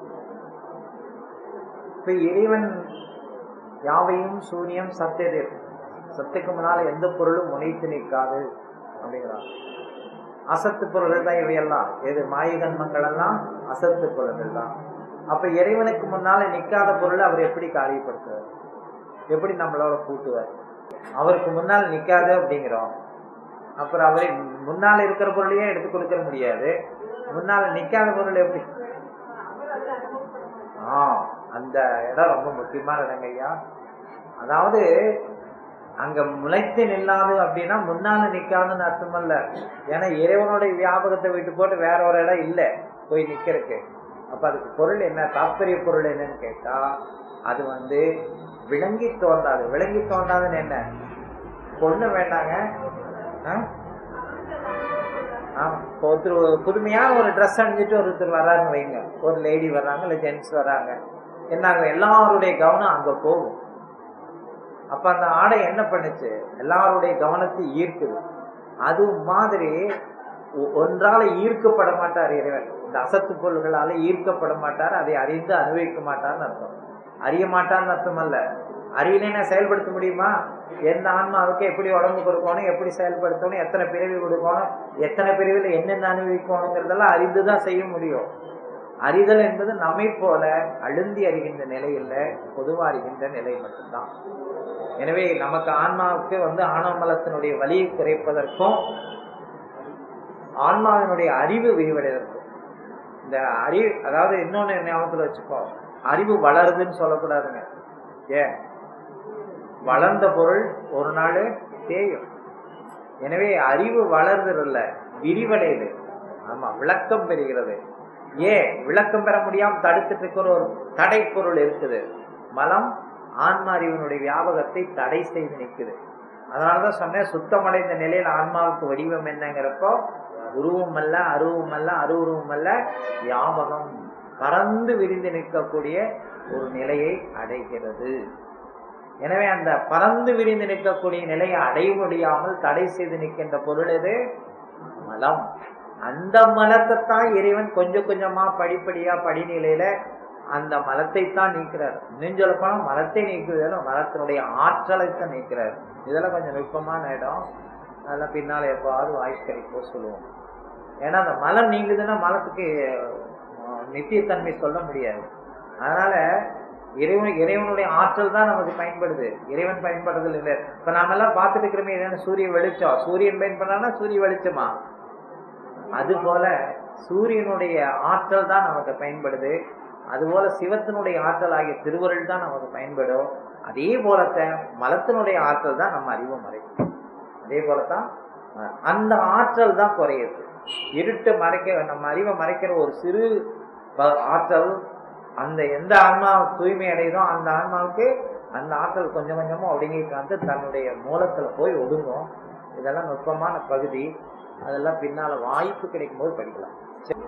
இப்ப இறைவன் யாவையும் சூனியம் சத்தியதேர் சத்துக்கு முன்னால எந்த பொருளும் முனைத்து நிற்காது அப்படிங்கிறான் அசத்து பொருள்கள் தான் இவையெல்லாம் எது மாய கண்மங்கள் எல்லாம் அசத்து பொருள்கள் தான் அப்ப இறைவனுக்கு முன்னால நிக்காத பொருளை அவர் எப்படி காரியப்படுத்துவார் எப்படி நம்மளோட கூட்டுவார் அவருக்கு முன்னால் நிக்காது அப்படிங்கிறோம் அப்புறம் அவரை முன்னால இருக்கிற பொருளையே எடுத்து கொடுக்க முடியாது முன்னால நிக்காத பொருள் எப்படி ஆ அந்த இடம் ரொம்ப முக்கியமான இடங்க ஐயா அதாவது அங்க முளைத்து நில்லாது அப்படின்னா முன்னால நிக்காதுன்னு அர்த்தம் அல்ல ஏன்னா இறைவனுடைய வியாபகத்தை விட்டு போட்டு வேற ஒரு இடம் இல்ல போய் நிக்கிறதுக்கு அப்ப அதுக்கு பொருள் என்ன தாற்பரிய பொருள் என்னன்னு கேட்டா அது வந்து விளங்கி தோன்றாது விளங்கி தோன்றாதுன்னு என்ன பொண்ணு வேண்டாங்க ஆ? ஆமா இப்போ ஒருத்தர் புதுமையான ஒரு ட்ரெஸ் அணிஞ்சிட்டு ஒருத்தர் வர்றாருன்னு வைங்க ஒரு லேடி வர்றாங்க இல்ல ஜென்ட்ஸ் வர்றாங்க என்ன ஆகும்? எல்லாருடைய கவனம் அங்க போகும் அப்ப அந்த ஆடை என்ன பண்ணுச்சு எல்லாருடைய கவனத்தை ஈர்க்குது அது மாதிரி ஒ- ஒன்றால ஈர்க்கப்பட மாட்டார் இறைவன் இந்த அசத்து பொருள்களால ஈர்க்கப்பட மாட்டார் அதை அறிந்து அனுபவிக்க மாட்டார்னு அர்த்தம் அறிய மாட்டார்னு அர்த்தம் அல்ல அறியலைன்னா செயல்படுத்த முடியுமா எந்த ஆன்மாவுக்கு எப்படி உடம்பு கொடுக்கணும் எப்படி செயல்படுத்தணும் எத்தனை பிறவி கொடுக்கணும் எத்தனை பிரிவில் என்னென்ன அனுபவிக்கணுங்கிறதெல்லாம் அறிந்துதான் செய்ய முடியும் அறிதல் என்பது நம்மை போல அழுந்தி அறிகின்ற நிலை இல்ல பொதுவா அறிகின்ற நிலை மட்டும்தான் எனவே நமக்கு ஆன்மாவுக்கு வந்து ஆணவமலத்தினுடைய வலியை குறைப்பதற்கும் ஆன்மாவினுடைய அறிவு விரிவடைவதற்கும் இந்த அறிவு அதாவது இன்னொன்னு ஞாபகத்துல வச்சுக்கோ அறிவு வளருதுன்னு சொல்லக்கூடாதுங்க ஏன் வளர்ந்த பொருள் ஒரு நாள் தேயும் எனவே அறிவு வளர்றதில்ல விரிவடையுது ஆமா விளக்கம் பெறுகிறது ஏன் விளக்கம் பெற முடியாம தடுத்துட்டு இருக்கிற ஒரு தடை பொருள் இருக்குது மலம் ஆன்மா அறிவினுடைய வியாபகத்தை தடை செய்து நிற்குது அதனாலதான் சொன்னேன் சுத்தமடைந்த நிலையில் ஆன்மாவுக்கு வடிவம் என்னங்கிறப்போ உருவம் அல்ல அருவம் அல்ல அருவுருவம் அல்ல வியாபகம் பறந்து விரிந்து நிற்கக்கூடிய ஒரு நிலையை அடைகிறது எனவே அந்த பறந்து விரிந்து நிற்கக்கூடிய நிலையை அடைய முடியாமல் தடை செய்து நிற்கின்ற பொருள் எது மலம் அந்த மலத்தை தான் இறைவன் கொஞ்சம் கொஞ்சமா படிப்படியா படிநிலையில அந்த மலத்தை தான் நீக்கிறார் இன்னும் சொல்ல போனா மலத்தை நீக்குவதில் மலத்தினுடைய ஆற்றலை தான் நீக்கிறார் இதெல்லாம் கொஞ்சம் நுட்பமான இடம் அதெல்லாம் பின்னால எப்பாவது வாய்ப்பு கிடைக்கும் சொல்லுவோம் ஏன்னா அந்த மலம் நீங்குதுன்னா மலத்துக்கு அஹ், நித்தியத்தன்மை சொல்ல முடியாது அதனால இறைவன் இறைவனுடைய ஆற்றல் தான் நமக்கு பயன்படுது இறைவன் பயன்படுறதில் இல்லை இப்ப நாம எல்லாம் பார்த்துட்டு இருக்கிறோமே என்னன்னு சூரிய வெளிச்சம் சூரியன் பயன்படுறானா சூரிய வெளிச்சமா அது போல சூரியனுடைய ஆற்றல் தான் நமக்கு பயன்படுது அதுபோல சிவத்தினுடைய ஆற்றல் ஆகிய திருவருள் தான் நமக்கு பயன்படும் அதே போலத்த மலத்தினுடைய ஆற்றல் தான் நம்ம அறிவை மறைக்கும் அதே போலத்தான் அஹ், அந்த ஆற்றல் தான் குறையுது இருட்டை மறைக்க நம்ம அறிவை மறைக்கிற ஒரு சிறு ப- ஆற்றல் அந்த எந்த ஆன்மா தூய்மை அடையுதோ அந்த ஆன்மாவுக்கு அந்த ஆற்றல் கொஞ்சம் கொஞ்சமா ஒடுங்கிட்டு வந்து தன்னுடைய மூலத்துல போய் ஒடுங்கும் இதெல்லாம் நுட்பமான பகுதி அதெல்லாம் பின்னால வாய்ப்பு கிடைக்கும் போது படிக்கலாம் சரி.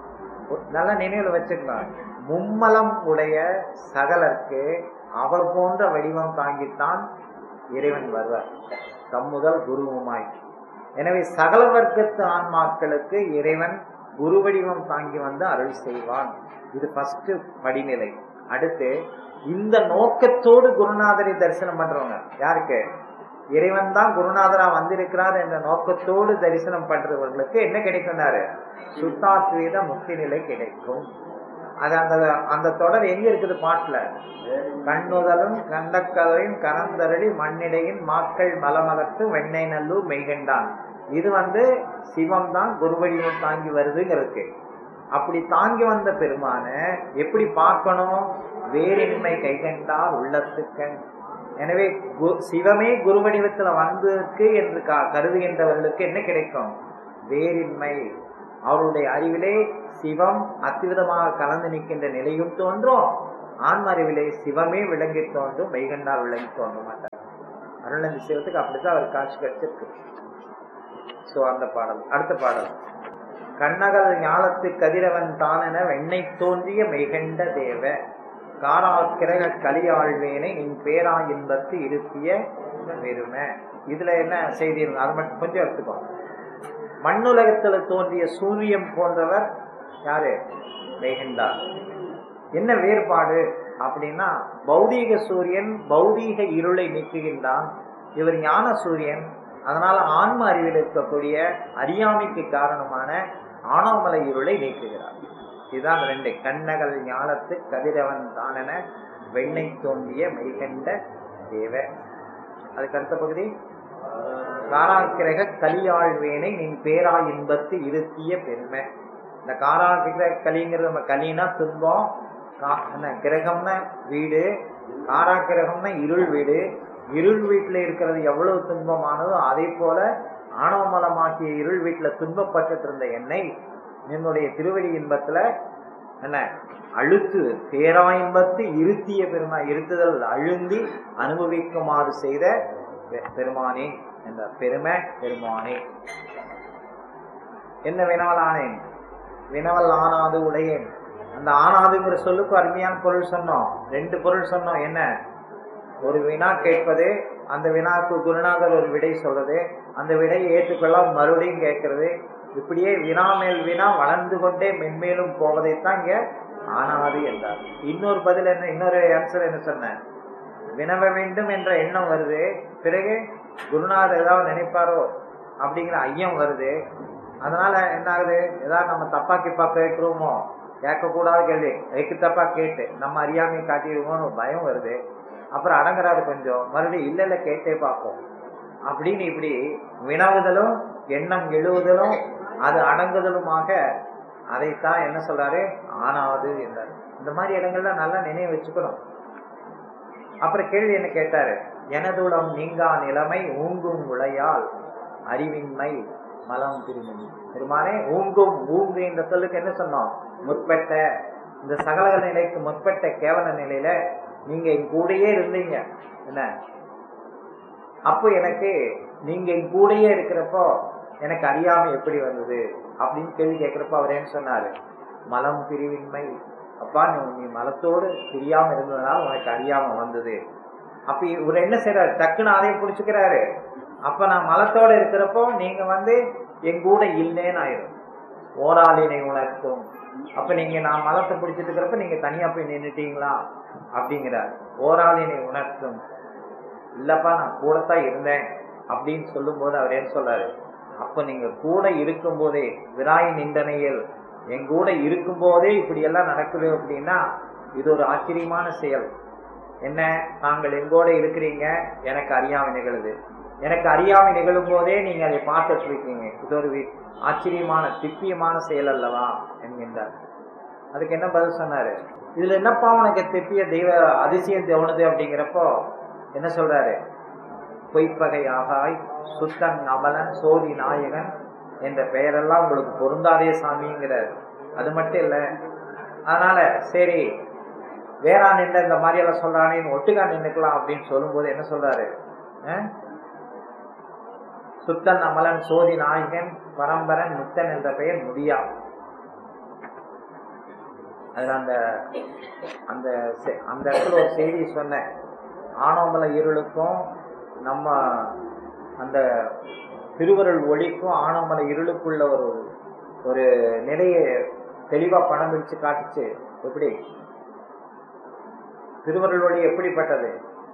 நல்லா நினைவுல வச்சுக்கலாம் மும்மலம் உடைய சகலருக்கு அவர் போன்ற வடிவம் தாங்கித்தான் இறைவன் வருவார் தம்முதல் குருவுமாய் எனவே சகல வர்க்கத்து ஆன்மாக்களுக்கு இறைவன் குரு வடிவம் தாங்கி வந்து அருள் செய்வான் இது ஃபர்ஸ்ட் படிநிலை அடுத்து இந்த நோக்கத்தோடு குருநாதரை தரிசனம் பண்றவங்க யாருக்கு இறைவன் தான் குருநாதரா வந்திருக்கிறார் என்ற நோக்கத்தோடு தரிசனம் பண்றவர்களுக்கு என்ன கிடைக்கும்னாரு சுத்தாத்வீத முக்தி நிலை கிடைக்கும் அது அந்த அந்த தொடர் எங்க இருக்குது பாட்டுல கண்ணுதலும் கண்டக்கதையும் கரந்தரடி மண்ணிடையின் மாக்கள் மலமகத்து வெண்ணெய் நல்லூர் மெய்கண்டான் இது வந்து சிவம் தான் குருவடிவம் தாங்கி வருதுங்கிறதுக்கு அப்படி தாங்கி வந்த பெருமான எப்படி பார்க்கணும் வேறின்மை கைகண்டால் உள்ளத்துக்கண் எனவே கு- சிவமே குரு வடிவத்துல வந்திருக்கு என்று க- கருதுகின்றவர்களுக்கு என்ன கிடைக்கும் வேறின்மை அவருடைய அறிவிலே சிவம் அத்விதமாக கலந்து நிற்கின்ற நிலையும் தோன்றும் ஆன்ம அறிவிலே சிவமே விளங்கி தோன்றும் மெய்கண்டால் விளங்கி தோன்ற மாட்டார் அருளந்தி சிவத்துக்கு அப்படித்தான் அவர் காட்சி கிடைச்சிருக்கு சோ அந்த பாடல் அடுத்த பாடல் கண்ணகல் ஞாலத்து கதிரவன் தானென வெண்ணை தோன்றிய மெய்கண்ட தேவ காராக்கிரக கலியாழ்வேனை நின் பேரா இன்பத்து இருத்திய பெருமை இதுல என்ன செய்தி இருக்கு? அது மட்டும் கொஞ்சம் எடுத்துக்கோ மண்ணுலகத்துல தோன்றிய சூரியன் போன்றவர் யாரு மெய்கண்டார் என்ன வேறுபாடு அப்படின்னா பௌதீக சூரியன் பௌதீக இருளை நீக்குகின்றான் இவர் ஞான சூரியன் அதனால ஆன்ம அறிவில் இருக்கக்கூடிய அறியாமைக்கு காரணமான ஆணவமலை இருளை நீக்குகிறார் இதுதான் அந்த ரெண்டு கண்ணகல் ஞானத்து கதிரவன் தானென வெண்ணை தோன்றிய மெய்கண்ட தேவ அதுக்கு அடுத்த பகுதி காராக்கிரக கலியாழ்வேனை நின் பேரா இன்பத்து இருத்திய பெருமை இந்த காராகிரக கலிங்கிறது நம்ம கலினா துன்பம் கா- என்ன கிரகம்னா வீடு காராகிரகம்னா இருள் வீடு இருள் வீட்டுல இருக்கிறது எவ்வளவு துன்பமானதோ அதே போல ஆணவமலமாக்கிய இருள் வீட்டுல துன்பப்பட்டுட்டு இருந்த என்னை என்னுடைய திருவடி இன்பத்துல என்ன அழுத்து பேரா இன்பத்து இருத்திய பெருமா இருத்துதல் அழுந்தி அனுபவிக்குமாறு செய்த பெ- பெருமானே என்ற பெருமை பெருமானே என்ன வினவல் ஆனேன் வினவல் ஆனாது உடையேன் அந்த ஆனாதுங்கிற சொல்லுக்கு அருமையான பொருள் சொன்னோம் ரெண்டு பொருள் சொன்னோம் என்ன ஒரு வினா கேட்பது அந்த வினாக்கு குருநாதர் ஒரு விடை சொல்றது அந்த விடையை ஏற்றுக்கொள்ள மறுபடியும் கேட்கறது இப்படியே வினா மேல் வினா வளர்ந்து கொண்டே மென்மேலும் போவதைத்தான் இங்க ஆனாது என்றார் இன்னொரு பதில் என்ன இன்னொரு ஆன்சர் என்ன சொன்னேன் வினவ வேண்டும் என்ற எண்ணம் வருது பிறகு குருநாதர் ஏதாவது நினைப்பாரோ அப்படிங்கிற ஐயம் வருது அதனால என்ன ஆகுது ஏதாவது நம்ம தப்பா கிப்பா கேட்டுருவோமோ கேட்கக்கூடாத கேள்வி எக்கு தப்பா கேட்டு நம்ம அறியாமையை காட்டிடுவோம்னு ஒரு பயம் வருது அப்புறம் அடங்குறாரு கொஞ்சம் மறுபடியும் இல்ல இல்ல கேட்டே பார்ப்போம் அப்படின்னு இப்படி வினவுதலும் எண்ணம் எழுவுதலும் அது அடங்குதலுமாக அதைத்தான் என்ன சொல்றாரு ஆனாது என்றார் இந்த மாதிரி இடங்கள்ல நல்லா நினைவு வச்சுக்கணும் அப்புறம் கேள்வி என்ன கேட்டாரு எனதுளம் நீங்கா நிலைமை ஊங்கும் உளையால் அறிவின்மை மலம் திருமணி பெருமானே ஊங்கும் ஊங்கு என்ற சொல்லுக்கு என்ன சொன்னோம் முற்பட்ட இந்த சகல நிலைக்கு முற்பட்ட கேவல நிலையில நீங்க என் கூடயே இருந்தீங்க என்ன அப்போ எனக்கு நீங்க என் கூடயே இருக்கிறப்போ எனக்கு அறியாமை எப்படி வந்தது அப்படின்னு கேள்வி கேட்கிறப்போ அவர் என்ன சொன்னாரு மலம் பிரிவின்மை அப்பா நீ நீ மலத்தோடு பிரியாம இருந்ததுனால உனக்கு அறியாம வந்தது அப்ப இவர் என்ன செய்யறாரு டக்குன்னு அதையும் புடிச்சுக்கிறாரு அப்ப நான் மலத்தோட இருக்கிறப்போ நீங்க வந்து என் கூட இல்லைன்னு ஆயிரும் ஓராளினை உணர்த்தும் அப்ப நீங்க நான் மலத்தை பிடிச்சிட்டு இருக்கிறப்ப நீங்க தனியா போய் நின்னுட்டீங்களா அப்படிங்கிறார் ஓராளினை உணர்த்தும் இல்லப்பா நான் கூடத்தான் இருந்தேன் அப்படின்னு சொல்லும் போது அவர் என்ன சொல்றாரு அப்ப நீங்க கூட இருக்கும் போதே விராய் நிந்தனையில் என் கூட இருக்கும் போதே இப்படி எல்லாம் நடக்குது அப்படின்னா இது ஒரு ஆச்சரியமான செயல் என்ன நாங்கள் எங்கூட இருக்கிறீங்க எனக்கு அறியாமை நிகழுது எனக்கு அறியாமை நிகழும் போதே நீங்க அதை பார்த்துட்டு இருக்கீங்க இது ஒரு வி- ஆச்சரியமான திப்பியமான செயல் அல்லவா என்கின்றார் அதுக்கு என்ன பதில் சொன்னாரு இதுல என்னப்பா உனக்கு திப்பிய தெய்வ அதிசயம் தோணுது அப்படிங்கிறப்போ என்ன சொல்றாரு பொய்ப்பகை ஆகாய் சுத்தன் அமலன் சோதி நாயகன் என்ற பெயரெல்லாம் உங்களுக்கு பொருந்தாதே சாமிங்கிறார் அது மட்டும் இல்ல அதனால சரி வேறா நின்ற இந்த மாதிரி எல்லாம் சொல்றானேன்னு ஒட்டுக்கா நின்னுக்கலாம் அப்படின்னு சொல்லும்போது என்ன சொல்றாரு அஹ்? சுத்தன் அமலன் சோதி நாயகன் பரம்பரன் முத்தன் என்ற பெயர் முடியா அதுல அந்த அந்த செ- அந்த இடத்துல ஒரு செய்தி சொன்னேன் ஆனோமல இருளுக்கும் நம்ம அந்த திருவருள் ஒளிக்கும் ஆனோமல இருளுக்குள்ள ஒரு ஒரு நிலையை தெளிவா பணம் பிடிச்சு காட்டுச்சு எப்படி திருவருள் ஒளி எப்படிப்பட்டது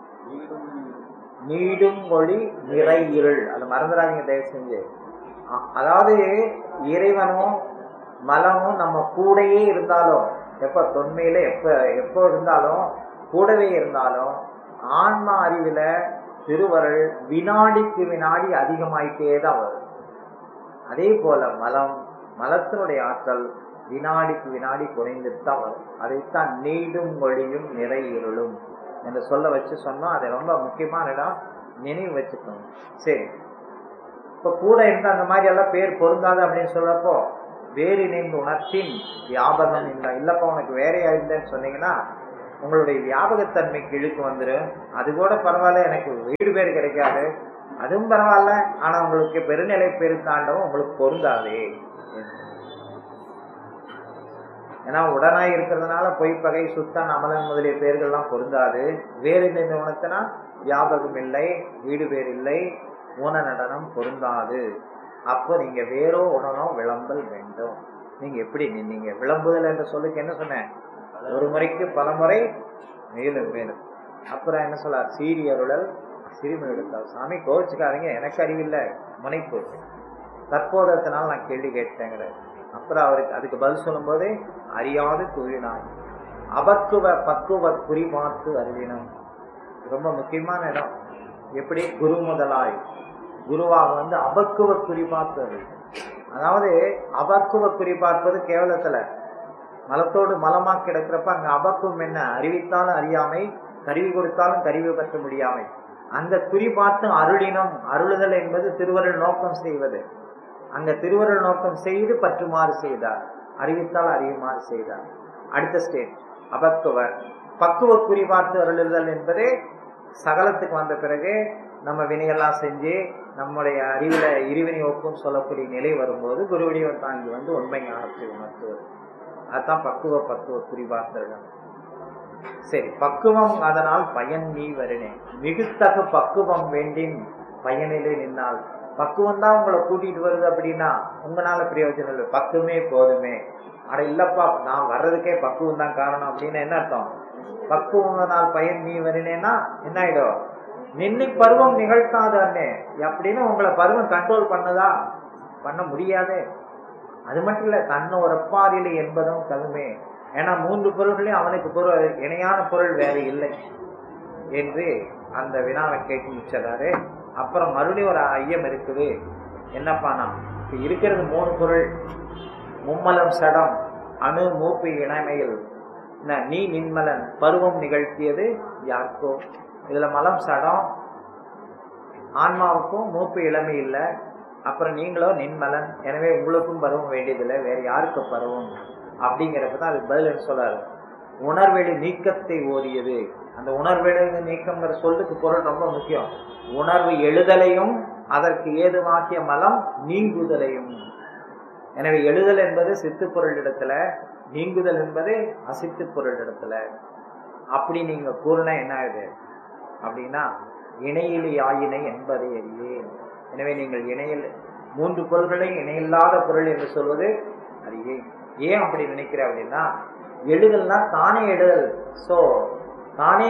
நீடும் ஒளி நிறை இருள் அதை மறந்துடாதீங்க தயவு செஞ்சு அ- அதாவது இறைவனும் மலமும் நம்ம கூடயே இருந்தாலும் எப்ப தொன்மையில எப்ப எப்போ இருந்தாலும் கூடவே இருந்தாலும் ஆன்மா அறிவுல திருவருள் வினாடிக்கு வினாடி அதிகமாயிட்டே தான் வரும் அதே போல மலம் மலத்தினுடைய ஆற்றல் வினாடிக்கு வினாடி குறைந்துட்டு தான் வரும் அதைத்தான் நீடும் ஒளியும் நிறை இருளும் என்று சொல்ல வச்சு சொன்னோம் அது ரொம்ப முக்கியமான இடம் நினைவு வச்சுக்கணும் சரி இப்ப கூட இருந்த அந்த மாதிரி எல்லாம் பேர் பொருந்தாது அப்படின்னு சொல்றப்போ வேறு நின்று உணர்த்தின் வியாபகம் இல்லை இல்லப்பா உனக்கு வேறையா இருந்தேன்னு சொன்னீங்கன்னா உங்களுடைய வியாபகத்தன்மைக்கு இழுக்கு வந்துடும் அது கூட பரவாயில்ல எனக்கு வீடு பேர் கிடைக்காது அதுவும் பரவாயில்ல ஆனா உங்களுக்கு பெருநிலை பேரு தாண்டவும் உங்களுக்கு பொருந்தாதே ஏன்னா உடனாய் இருக்கிறதுனால பொய்ப்பகை சுத்தன் அமலன் முதலிய பேர்கள்லாம் பொருந்தாது வேறு நின்று உணர்த்தினா வியாபகம் இல்லை வீடு பேர் இல்லை ஊன நடனம் பொருந்தாது அப்போ நீங்க வேறோ உடனோ விளம்பல் வேண்டும் நீங்க எப்படி நின்னீங்க விளம்புதல் என்ற சொல்லுக்கு என்ன சொன்னேன் ஒரு முறைக்கு பல முறை மேலும் மேலும் அப்புறம் என்ன சொல்லார் சீரியருடல் சிறுமி எடுத்தார் சாமி கோவிச்சுக்காதீங்க எனக்கு அறிவில்லை முனைப்பு தற்போதத்தினால் நான் கேள்வி கேட்டேங்கிற அப்புறம் அவருக்கு அதுக்கு பதில் சொல்லும்போது அறியாது கூறினான் அபக்குவ பக்குவ குறிமாத்து அறிவினம் ரொம்ப முக்கியமான இடம் எப்படி குரு முதலாய் குருவாக வந்து அபக்குவ குறிப்பார்த்து அறிவினம் அதாவது அபக்குவ குறிப்பார்ப்பது கேவலத்துல மலத்தோடு மலமா கிடக்கிறப்ப அங்க அபக்குவம் என்ன அறிவித்தாலும் அறியாமை கருவி கொடுத்தாலும் கருவி பெற்ற முடியாமை அந்த குறிப்பார்த்து அருளினம் அருளுதல் என்பது திருவருள் நோக்கம் செய்வது அங்க திருவருள் நோக்கம் செய்து பற்றுமாறு செய்தார் அறிவித்தால் அறியுமாறு செய்தார் அடுத்த ஸ்டேஜ் அபக்குவ பக்குவ குறிபார்த்து அருளுதல் என்பது சகலத்துக்கு வந்த பிறகு நம்ம வினையெல்லாம் செஞ்சு நம்முடைய அறிவுல இருவினை ஒப்பும் சொல்லக்கூடிய நிலை வரும்போது குருவடிவம் தாங்கி வந்து உண்மை ஞானத்தை உணர்த்துவது அதுதான் பக்குவ பக்குவ குறிபார்த்தல் சரி பக்குவம் அதனால் பயன் நீ வருனே மிகுத்தகு பக்குவம் வேண்டின் பயனிலே நின்னால் பக்குவம் தான் உங்களை கூட்டிட்டு வருது அப்படின்னா உங்களால பிரயோஜனம் இல்லை பக்குவமே போதுமே அட இல்லப்பா நான் வர்றதுக்கே பக்குவம் தான் காரணம் அப்படின்னு என்ன அர்த்தம் பக்குவம் பயன் நீ வருனேன்னா என்ன ஆயிடும் நின்னை பருவம் நிகழ்த்தாது அண்ணே அப்படின்னு உங்களை பருவம் கண்ட்ரோல் பண்ணதா பண்ண முடியாது அது மட்டும் இல்ல தன்னை ஒரப்பாரில்லை என்பதும் தகுமே ஏன்னா மூன்று பொருள்களையும் அவனுக்கு பொருள் இணையான பொருள் வேற இல்லை என்று அந்த வினாவை கேட்டு முடிச்சிடறாரு அப்புறம் மறுபடியும் ஒரு ஐயம் இருக்குது என்னப்பானா இப்ப இருக்கிறது மூணு பொருள் மும்மலம் சடம் அணு மூப்பு இணைமையில் என்ன, நீ நின்மலன் பருவம் நிகழ்த்தியது யாருக்கோ இதுல மலம் சடம் ஆன்மாவுக்கும் மூப்பு இளமை இல்லை அப்புறம் நீங்களோ நின்மலன் எனவே உங்களுக்கும் பருவம் வேண்டியதில்லை வேற யாருக்கு பருவம் அப்படிங்கிறப்ப தான் அதுக்கு பதில் என்ன சொல்றாரு உணர்வெளி நீக்கத்தை ஓதியது அந்த உணர்வெளி நீக்கம்ங்கிற சொல்லுக்கு பொருள் ரொம்ப முக்கியம் உணர்வு எழுதலையும் அதற்கு ஏதுவாக்கிய மலம் நீங்குதலையும் எனவே எழுதல் என்பது சித்து பொருள் இடத்துல நீங்குதல் என்பது அசித்து பொருள் இடத்துல அப்படி நீங்க கூறினா என்ன ஆகுது அப்படின்னா இணையிலி ஆயினை என்பதை அறியேன் எனவே நீங்கள் இணையில் மூன்று பொருள்களை இணையில்லாத பொருள் என்று சொல்வது அறியேன் ஏன் அப்படி நினைக்கிற அப்படின்னா எழுதல்னா தானே எழுதல் சோ தானே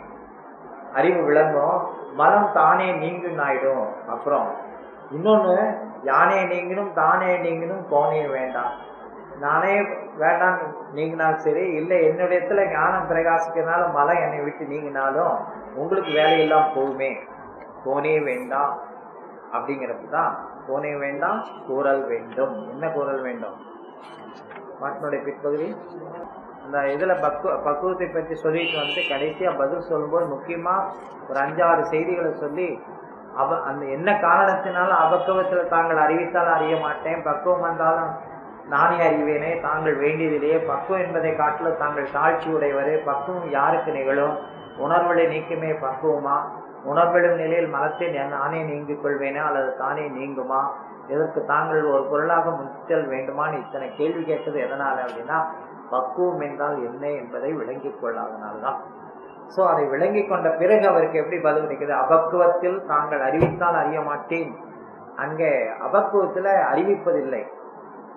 அறிவு விளங்கும் மலம் தானே நீங்கும் ஆயிடும் அப்புறம் இன்னொன்னு யானே நீங்கினும் தானே நீங்கினும் கோனே வேண்டாம் நானே வேண்டாம் நீங்கினாலும் சரி இல்லை என்னுடையத்துல ஞானம் பிரகாசிக்கிறதுனால மலம் என்னை விட்டு நீங்கினாலும் உங்களுக்கு வேலையெல்லாம் போகுமே கோனே வேண்டாம் அப்படிங்கிறப்ப தான் கோனே வேண்டாம் கூறல் வேண்டும் என்ன கூறல் வேண்டும் பாட்டினுடைய பிற்பகுதி அந்த இதுல பக்குவ பக்குவத்தை பற்றி சொல்லிட்டு வந்து கடைசியா பதில் சொல்லும்போது முக்கியமா ஒரு அஞ்சாறு செய்திகளை சொல்லி அவ அந்த என்ன காரணத்தினால அபக்குவத்துல தாங்கள் அறிவித்தாலும் அறிய மாட்டேன் பக்குவம் வந்தாலும் நானே அறிவேனே தாங்கள் வேண்டியதிலேயே பக்குவம் என்பதை காட்டில தாங்கள் தாழ்ச்சி உடையவரே பக்குவம் யாருக்கு நிகழும் உணர்வுகளை நீக்குமே பக்குவமா உணர்விடும் நிலையில் மனத்தை நானே நீங்கிக் கொள்வேனா அல்லது தானே நீங்குமா இதற்கு தாங்கள் ஒரு பொருளாக முத்தல் வேண்டுமான்னு இத்தனை கேள்வி கேட்டது எதனால அப்படின்னா பக்குவம் என்றால் என்ன என்பதை விளங்கிக் கொள்ளாதனால்தான் சோ அதை விளங்கி கொண்ட பிறகு அவருக்கு எப்படி பதில் நிற்குது அபக்குவத்தில் தாங்கள் அறிவித்தால் அறிய மாட்டேன் அங்கே அபக்குவத்துல அறிவிப்பதில்லை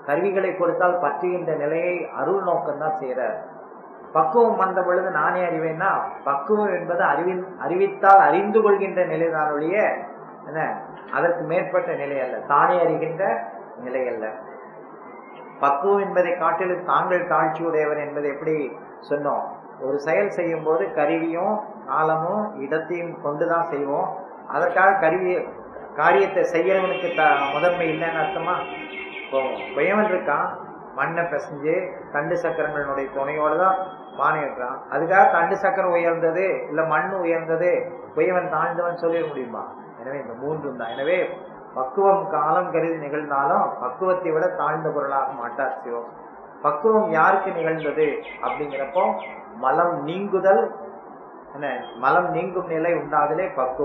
கருவிகளை கொடுத்தால் பற்றுகின்ற நிலையை அருள் நோக்கம் தான் செய்யறார் பக்குவம் வந்த பொழுது நானே அறிவேன்னா பக்குவம் என்பது அறிவின் அறிவித்தால் அறிந்து கொள்கின்ற நிலைதான் ஒழிய என்ன அதற்கு மேற்பட்ட நிலை அல்ல தானே அறிகின்ற நிலை அல்ல பக்குவம் என்பதை காட்டிலும் தாங்கள் தாழ்ச்சியுடையவர் என்பதை எப்படி சொன்னோம் ஒரு செயல் செய்யும் போது கருவியும் காலமும் இடத்தையும் கொண்டுதான் செய்வோம் அதற்காக கருவி காரியத்தை செய்யறவனுக்கு த முதன்மை இல்லைன்னு அர்த்தமா இப்போ குயவன் இருக்கான் மண்ணை பிசைஞ்சு தண்டு சக்கரங்களுடைய துணையோட தான் பானை வைக்கிறான் அதுக்காக தண்டு சக்கரம் உயர்ந்தது இல்ல மண் உயர்ந்தது குயவன் தாழ்ந்தவன் சொல்லிட முடியுமா எனவே இந்த மூன்றும் தான் எனவே பக்குவம் காலம் கருதி நிகழ்ந்தாலும் பக்குவத்தை விட தாழ்ந்த பொருளாக மாட்டார் சிவம் பக்குவம் யாருக்கு நிகழ்ந்தது அப்படிங்கிறப்போ மலம் நீங்குதல் என்ன மலம் நீங்கும் நிலை உண்டாதலே பக்குவம்